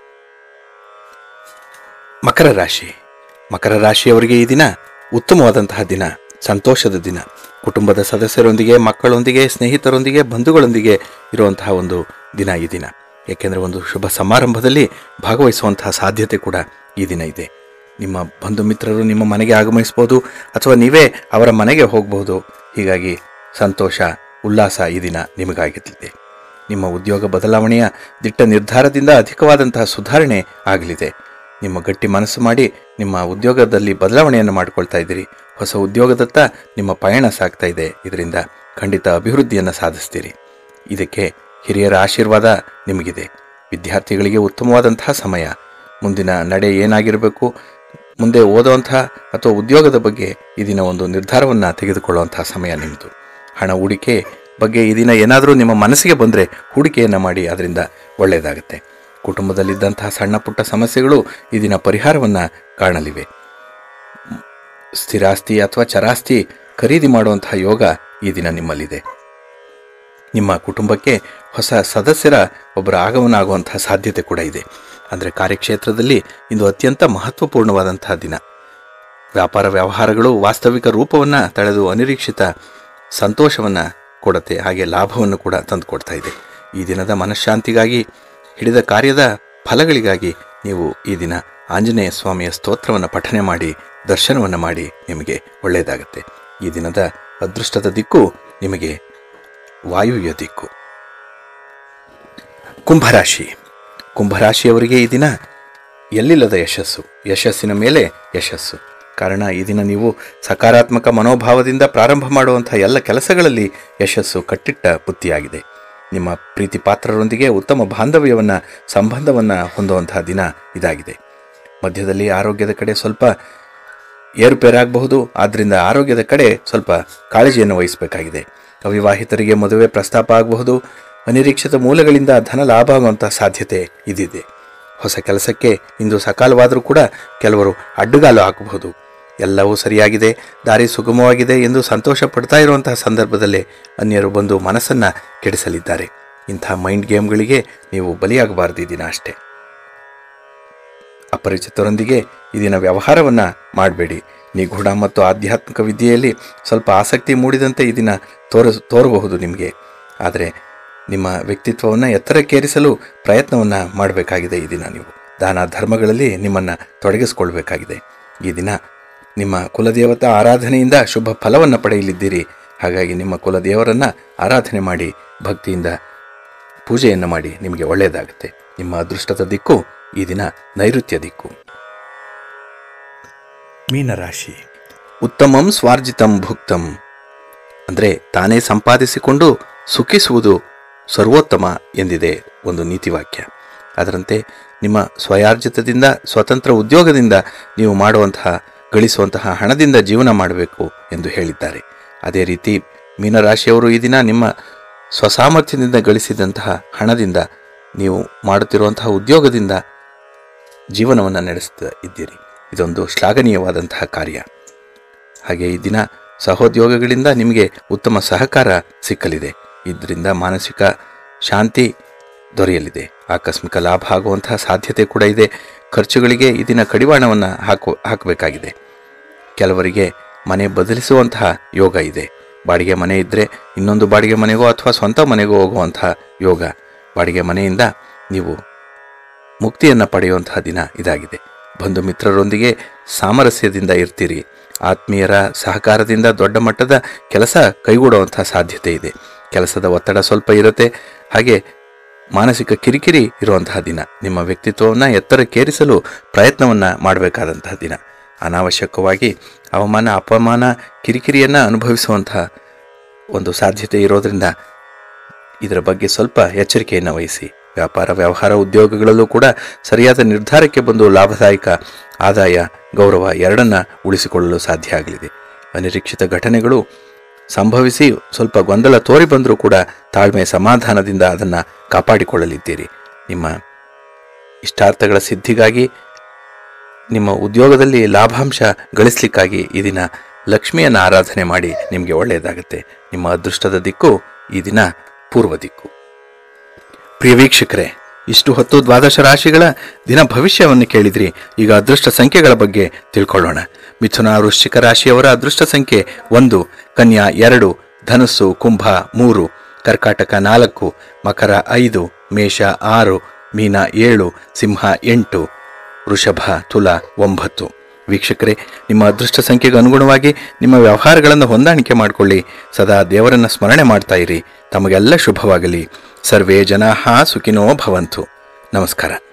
ಮಕರ ರಾಶಿ ಮಕರ ರಾಶಿಯವರಿಗೆ ಈ ದಿನ ಉತ್ತಮವಾದಂತಹ ದಿನ ಸಂತೋಷದ ದಿನ ಕುಟುಂಬದ ಸದಸ್ಯರೊಂದಿಗೆ ಮಕ್ಕಳೊಂದಿಗೆ ಸ್ನೇಹಿತರೊಂದಿಗೆ ಬಂಧುಗಳೊಂದಿಗೆ ಇರುವಂತಹ ಒಂದು ದಿನ ಈ ದಿನ ಏಕೆಂದರೆ ಒಂದು ಶುಭ ಸಮಾರಂಭದಲ್ಲಿ ಭಾಗವಹಿಸುವಂತಹ ಸಾಧ್ಯತೆ ಕೂಡ ಈ ದಿನ ಇದೆ ನಿಮ್ಮ ಬಂಧು ಮಿತ್ರರು ನಿಮ್ಮ ಮನೆಗೆ ಆಗಮಿಸ್ಬೋದು ಅಥವಾ ನೀವೇ ಅವರ ಮನೆಗೆ ಹೋಗಬಹುದು ಹೀಗಾಗಿ ಸಂತೋಷ ಉಲ್ಲಾಸ ಈ ದಿನ ನಿಮಗಾಗಿರಲಿದೆ ನಿಮ್ಮ ಉದ್ಯೋಗ ಬದಲಾವಣೆಯ ದಿಟ್ಟ ನಿರ್ಧಾರದಿಂದ ಅಧಿಕವಾದಂತಹ ಸುಧಾರಣೆ ಆಗಲಿದೆ ನಿಮ್ಮ ಗಟ್ಟಿ ಮನಸ್ಸು ಮಾಡಿ ನಿಮ್ಮ ಉದ್ಯೋಗದಲ್ಲಿ ಬದಲಾವಣೆಯನ್ನು ಮಾಡಿಕೊಳ್ತಾ ಇದ್ದೀರಿ ಹೊಸ ಉದ್ಯೋಗದತ್ತ ನಿಮ್ಮ ಪಯಣ ಸಾಗ್ತಾ ಇದೆ ಇದರಿಂದ ಖಂಡಿತ ಅಭಿವೃದ್ಧಿಯನ್ನು ಸಾಧಿಸ್ತೀರಿ ಇದಕ್ಕೆ ಹಿರಿಯರ ಆಶೀರ್ವಾದ ನಿಮಗಿದೆ ವಿದ್ಯಾರ್ಥಿಗಳಿಗೆ ಉತ್ತಮವಾದಂತಹ ಸಮಯ ಮುಂದಿನ ನಡೆ ಏನಾಗಿರಬೇಕು ಮುಂದೆ ಓದುವಂತಹ ಅಥವಾ ಉದ್ಯೋಗದ ಬಗ್ಗೆ ಈ ದಿನ ಒಂದು ನಿರ್ಧಾರವನ್ನು ತೆಗೆದುಕೊಳ್ಳುವಂತಹ ಸಮಯ ನಿಮ್ಮದು ಹಣ ಹೂಡಿಕೆ ಬಗ್ಗೆ ಈ ದಿನ ಏನಾದರೂ ನಿಮ್ಮ ಮನಸ್ಸಿಗೆ ಬಂದರೆ ಹೂಡಿಕೆಯನ್ನು ಮಾಡಿ ಅದರಿಂದ ಒಳ್ಳೆಯದಾಗುತ್ತೆ ಕುಟುಂಬದಲ್ಲಿದ್ದಂತಹ ಸಣ್ಣ ಪುಟ್ಟ ಸಮಸ್ಯೆಗಳು ಈ ದಿನ ಪರಿಹಾರವನ್ನು ಕಾಣಲಿವೆ ಸ್ಥಿರಾಸ್ತಿ ಅಥವಾ ಚರಾಸ್ತಿ ಖರೀದಿ ಮಾಡುವಂತಹ ಯೋಗ ಈ ದಿನ ನಿಮ್ಮಲ್ಲಿದೆ ನಿಮ್ಮ ಕುಟುಂಬಕ್ಕೆ ಹೊಸ ಸದಸ್ಯರ ಒಬ್ಬರ ಆಗಮನ ಆಗುವಂತಹ ಸಾಧ್ಯತೆ ಕೂಡ ಇದೆ ಅಂದರೆ ಕಾರ್ಯಕ್ಷೇತ್ರದಲ್ಲಿ ಇದು ಅತ್ಯಂತ ಮಹತ್ವಪೂರ್ಣವಾದಂತಹ ದಿನ ವ್ಯಾಪಾರ ವ್ಯವಹಾರಗಳು ವಾಸ್ತವಿಕ ರೂಪವನ್ನು ತಳೆದು ಅನಿರೀಕ್ಷಿತ ಸಂತೋಷವನ್ನು ಕೊಡುತ್ತೆ ಹಾಗೆ ಲಾಭವನ್ನು ಕೂಡ ತಂದುಕೊಡ್ತಾ ಇದೆ ಈ ದಿನದ ಮನಃಶಾಂತಿಗಾಗಿ ಹಿಡಿದ ಕಾರ್ಯದ ಫಲಗಳಿಗಾಗಿ ನೀವು ಈ ದಿನ ಆಂಜನೇಯ ಸ್ವಾಮಿಯ ಸ್ತೋತ್ರವನ್ನು ಪಠನೆ ಮಾಡಿ ದರ್ಶನವನ್ನು ಮಾಡಿ ನಿಮಗೆ ಒಳ್ಳೆಯದಾಗುತ್ತೆ ಈ ದಿನದ ಅದೃಷ್ಟದ ದಿಕ್ಕು ನಿಮಗೆ ವಾಯುವ್ಯ ದಿಕ್ಕು ಕುಂಭರಾಶಿ ಕುಂಭರಾಶಿಯವರಿಗೆ ಈ ದಿನ ಎಲ್ಲಿಲ್ಲದ ಯಶಸ್ಸು ಯಶಸ್ಸಿನ ಮೇಲೆ ಯಶಸ್ಸು ಕಾರಣ ಈ ದಿನ ನೀವು ಸಕಾರಾತ್ಮಕ ಮನೋಭಾವದಿಂದ ಪ್ರಾರಂಭ ಮಾಡುವಂಥ ಎಲ್ಲ ಕೆಲಸಗಳಲ್ಲಿ ಯಶಸ್ಸು ಕಟ್ಟಿಟ್ಟ ಬುತ್ತಿಯಾಗಿದೆ ನಿಮ್ಮ ಪ್ರೀತಿ ಪಾತ್ರರೊಂದಿಗೆ ಉತ್ತಮ ಬಾಂಧವ್ಯವನ್ನು ಸಂಬಂಧವನ್ನು ಹೊಂದುವಂತಹ ದಿನ ಇದಾಗಿದೆ ಮಧ್ಯದಲ್ಲಿ ಆರೋಗ್ಯದ ಕಡೆ ಸ್ವಲ್ಪ ಏರುಪೇರಾಗಬಹುದು ಆದ್ದರಿಂದ ಆರೋಗ್ಯದ ಕಡೆ ಸ್ವಲ್ಪ ಕಾಳಜಿಯನ್ನು ವಹಿಸಬೇಕಾಗಿದೆ ಅವಿವಾಹಿತರಿಗೆ ಮದುವೆ ಪ್ರಸ್ತಾಪ ಆಗಬಹುದು ಅನಿರೀಕ್ಷಿತ ಮೂಲಗಳಿಂದ ಧನ ಲಾಭ ಆಗುವಂಥ ಸಾಧ್ಯತೆ ಇದಿದೆ ಹೊಸ ಕೆಲಸಕ್ಕೆ ಇಂದು ಸಕಾಲವಾದರೂ ಕೂಡ ಕೆಲವರು ಅಡ್ಡುಗಾಲು ಹಾಕಬಹುದು ಎಲ್ಲವೂ ಸರಿಯಾಗಿದೆ ದಾರಿ ಸುಗಮವಾಗಿದೆ ಎಂದು ಸಂತೋಷ ಪಡ್ತಾ ಇರುವಂತಹ ಸಂದರ್ಭದಲ್ಲೇ ಅನ್ಯರು ಬಂದು ಮನಸ್ಸನ್ನು ಕೆಡಿಸಲಿದ್ದಾರೆ ಇಂಥ ಮೈಂಡ್ ಗೇಮ್ಗಳಿಗೆ ನೀವು ಬಲಿಯಾಗಬಾರದು ಈ ದಿನ ಅಷ್ಟೇ ಅಪರಿಚಿತರೊಂದಿಗೆ ಈ ದಿನ ವ್ಯವಹಾರವನ್ನು ಮಾಡಬೇಡಿ ನಿಗೂಢ ಮತ್ತು ಆಧ್ಯಾತ್ಮಿಕ ವಿದ್ಯೆಯಲ್ಲಿ ಸ್ವಲ್ಪ ಆಸಕ್ತಿ ಮೂಡಿದಂತೆ ಈ ದಿನ ತೋರ ತೋರಬಹುದು ನಿಮಗೆ ಆದರೆ ನಿಮ್ಮ ವ್ಯಕ್ತಿತ್ವವನ್ನು ಎತ್ತರಕ್ಕೇರಿಸಲು ಪ್ರಯತ್ನವನ್ನು ಮಾಡಬೇಕಾಗಿದೆ ಈ ದಿನ ನೀವು ದಾನ ಧರ್ಮಗಳಲ್ಲಿ ನಿಮ್ಮನ್ನು ತೊಡಗಿಸ್ಕೊಳ್ಬೇಕಾಗಿದೆ ಈ ದಿನ ನಿಮ್ಮ ಕುಲದೇವತಾ ಆರಾಧನೆಯಿಂದ ಶುಭ ಫಲವನ್ನು ಪಡೆಯಲಿದ್ದೀರಿ ಹಾಗಾಗಿ ನಿಮ್ಮ ಕುಲದೇವರನ್ನು ಆರಾಧನೆ ಮಾಡಿ ಭಕ್ತಿಯಿಂದ ಪೂಜೆಯನ್ನು ಮಾಡಿ ನಿಮಗೆ ಒಳ್ಳೆಯದಾಗುತ್ತೆ ನಿಮ್ಮ ಅದೃಷ್ಟದ ದಿಕ್ಕು ಈ ದಿನ ನೈಋತ್ಯ ದಿಕ್ಕು ಮೀನರಾಶಿ ಉತ್ತಮಂ ಸ್ವಾರ್ಜಿತಂ ಭುಕ್ತಂ ಅಂದರೆ ತಾನೇ ಸಂಪಾದಿಸಿಕೊಂಡು ಸುಖಿಸುವುದು ಸರ್ವೋತ್ತಮ ಎಂದಿದೆ ಒಂದು ನೀತಿವಾಕ್ಯ ಅದರಂತೆ ನಿಮ್ಮ ಸ್ವಯಾರ್ಜಿತದಿಂದ ಸ್ವತಂತ್ರ ಉದ್ಯೋಗದಿಂದ ನೀವು ಮಾಡುವಂತಹ ಗಳಿಸುವಂತಹ ಹಣದಿಂದ ಜೀವನ ಮಾಡಬೇಕು ಎಂದು ಹೇಳಿದ್ದಾರೆ ಅದೇ ರೀತಿ ಮೀನರಾಶಿಯವರು ಈ ದಿನ ನಿಮ್ಮ ಸ್ವಸಾಮರ್ಥ್ಯದಿಂದ ಗಳಿಸಿದಂತಹ ಹಣದಿಂದ ನೀವು ಮಾಡುತ್ತಿರುವಂತಹ ಉದ್ಯೋಗದಿಂದ ಜೀವನವನ್ನು ನಡೆಸ್ತಾ ಇದ್ದೀರಿ ಇದೊಂದು ಶ್ಲಾಘನೀಯವಾದಂತಹ ಕಾರ್ಯ ಹಾಗೆ ಈ ದಿನ ಸಹೋದ್ಯೋಗಗಳಿಂದ ನಿಮಗೆ ಉತ್ತಮ ಸಹಕಾರ ಸಿಕ್ಕಲಿದೆ ಇದರಿಂದ ಮಾನಸಿಕ ಶಾಂತಿ ದೊರೆಯಲಿದೆ ಆಕಸ್ಮಿಕ ಲಾಭ ಆಗುವಂತಹ ಸಾಧ್ಯತೆ ಕೂಡ ಇದೆ ಖರ್ಚುಗಳಿಗೆ ಈ ದಿನ ಕಡಿವಾಣವನ್ನು ಹಾಕು ಹಾಕಬೇಕಾಗಿದೆ ಕೆಲವರಿಗೆ ಮನೆ ಬದಲಿಸುವಂತಹ ಯೋಗ ಇದೆ ಬಾಡಿಗೆ ಮನೆ ಇದ್ದರೆ ಇನ್ನೊಂದು ಬಾಡಿಗೆ ಮನೆಗೋ ಅಥವಾ ಸ್ವಂತ ಮನೆಗೋ ಹೋಗುವಂತಹ ಯೋಗ ಬಾಡಿಗೆ ಮನೆಯಿಂದ ನೀವು ಮುಕ್ತಿಯನ್ನು ಪಡೆಯುವಂತಹ ದಿನ ಇದಾಗಿದೆ ಬಂಧು ಮಿತ್ರರೊಂದಿಗೆ ಸಾಮರಸ್ಯದಿಂದ ಇರ್ತೀರಿ ಆತ್ಮೀಯರ ಸಹಕಾರದಿಂದ ದೊಡ್ಡ ಮಟ್ಟದ ಕೆಲಸ ಕೈಗೂಡುವಂತಹ ಸಾಧ್ಯತೆ ಇದೆ ಕೆಲಸದ ಒತ್ತಡ ಸ್ವಲ್ಪ ಇರುತ್ತೆ ಹಾಗೆ ಮಾನಸಿಕ ಕಿರಿಕಿರಿ ಇರುವಂತಹ ದಿನ ನಿಮ್ಮ ವ್ಯಕ್ತಿತ್ವವನ್ನು ಎತ್ತರಕ್ಕೇರಿಸಲು ಪ್ರಯತ್ನವನ್ನು ಮಾಡಬೇಕಾದಂತಹ ದಿನ ಅನಾವಶ್ಯಕವಾಗಿ ಅವಮಾನ ಅಪಮಾನ ಕಿರಿಕಿರಿಯನ್ನು ಅನುಭವಿಸುವಂತಹ ಒಂದು ಸಾಧ್ಯತೆ ಇರೋದರಿಂದ ಇದರ ಬಗ್ಗೆ ಸ್ವಲ್ಪ ಎಚ್ಚರಿಕೆಯನ್ನು ವಹಿಸಿ ವ್ಯಾಪಾರ ವ್ಯವಹಾರ ಉದ್ಯೋಗಗಳಲ್ಲೂ ಕೂಡ ಸರಿಯಾದ ನಿರ್ಧಾರಕ್ಕೆ ಬಂದು ಲಾಭದಾಯಕ ಆದಾಯ ಗೌರವ ಎರಡನ್ನ ಉಳಿಸಿಕೊಳ್ಳಲು ಸಾಧ್ಯ ಆಗಲಿದೆ ಅನಿರೀಕ್ಷಿತ ಘಟನೆಗಳು ಸಂಭವಿಸಿ ಸ್ವಲ್ಪ ಗೊಂದಲ ತೋರಿ ಬಂದರೂ ಕೂಡ ತಾಳ್ಮೆ ಸಮಾಧಾನದಿಂದ ಅದನ್ನು ಕಾಪಾಡಿಕೊಳ್ಳಲಿದ್ದೀರಿ ನಿಮ್ಮ ಇಷ್ಟಾರ್ಥಗಳ ಸಿದ್ಧಿಗಾಗಿ ನಿಮ್ಮ ಉದ್ಯೋಗದಲ್ಲಿ ಲಾಭಾಂಶ ಗಳಿಸ್ಲಿಕ್ಕಾಗಿ ಈ ದಿನ ಲಕ್ಷ್ಮಿಯನ್ನು ಆರಾಧನೆ ಮಾಡಿ ನಿಮಗೆ ಒಳ್ಳೆಯದಾಗುತ್ತೆ ನಿಮ್ಮ ಅದೃಷ್ಟದ ದಿಕ್ಕು ಈ ದಿನ ಪೂರ್ವ ದಿಕ್ಕು ಪ್ರಿಯ ವೀಕ್ಷಕರೇ ಇಷ್ಟು ಹೊತ್ತು ದ್ವಾದಶ ರಾಶಿಗಳ ದಿನ ಭವಿಷ್ಯವನ್ನು ಕೇಳಿದ್ರಿ ಈಗ ಅದೃಷ್ಟ ಸಂಖ್ಯೆಗಳ ಬಗ್ಗೆ ತಿಳ್ಕೊಳ್ಳೋಣ ಮಿಥುನ ವೃಶ್ಚಿಕ ರಾಶಿಯವರ ಅದೃಷ್ಟ ಸಂಖ್ಯೆ ಒಂದು ಕನ್ಯಾ ಎರಡು ಧನುಸ್ಸು ಕುಂಭ ಮೂರು ಕರ್ಕಾಟಕ ನಾಲ್ಕು ಮಕರ ಐದು ಮೇಷ ಆರು ಮೀನ ಏಳು ಸಿಂಹ ಎಂಟು ವೃಷಭ ತುಲ ಒಂಬತ್ತು ವೀಕ್ಷಕರೇ ನಿಮ್ಮ ಅದೃಷ್ಟ ಸಂಖ್ಯೆಗೆ ಅನುಗುಣವಾಗಿ ನಿಮ್ಮ ವ್ಯವಹಾರಗಳನ್ನು ಹೊಂದಾಣಿಕೆ ಮಾಡಿಕೊಳ್ಳಿ ಸದಾ ದೇವರನ್ನ ಸ್ಮರಣೆ ಮಾಡ್ತಾ ಇರಿ ತಮಗೆಲ್ಲ ಶುಭವಾಗಲಿ ಸರ್ವೇ ಜನಾಹ ಸುಖಿನೋ ಭವಂತು ನಮಸ್ಕಾರ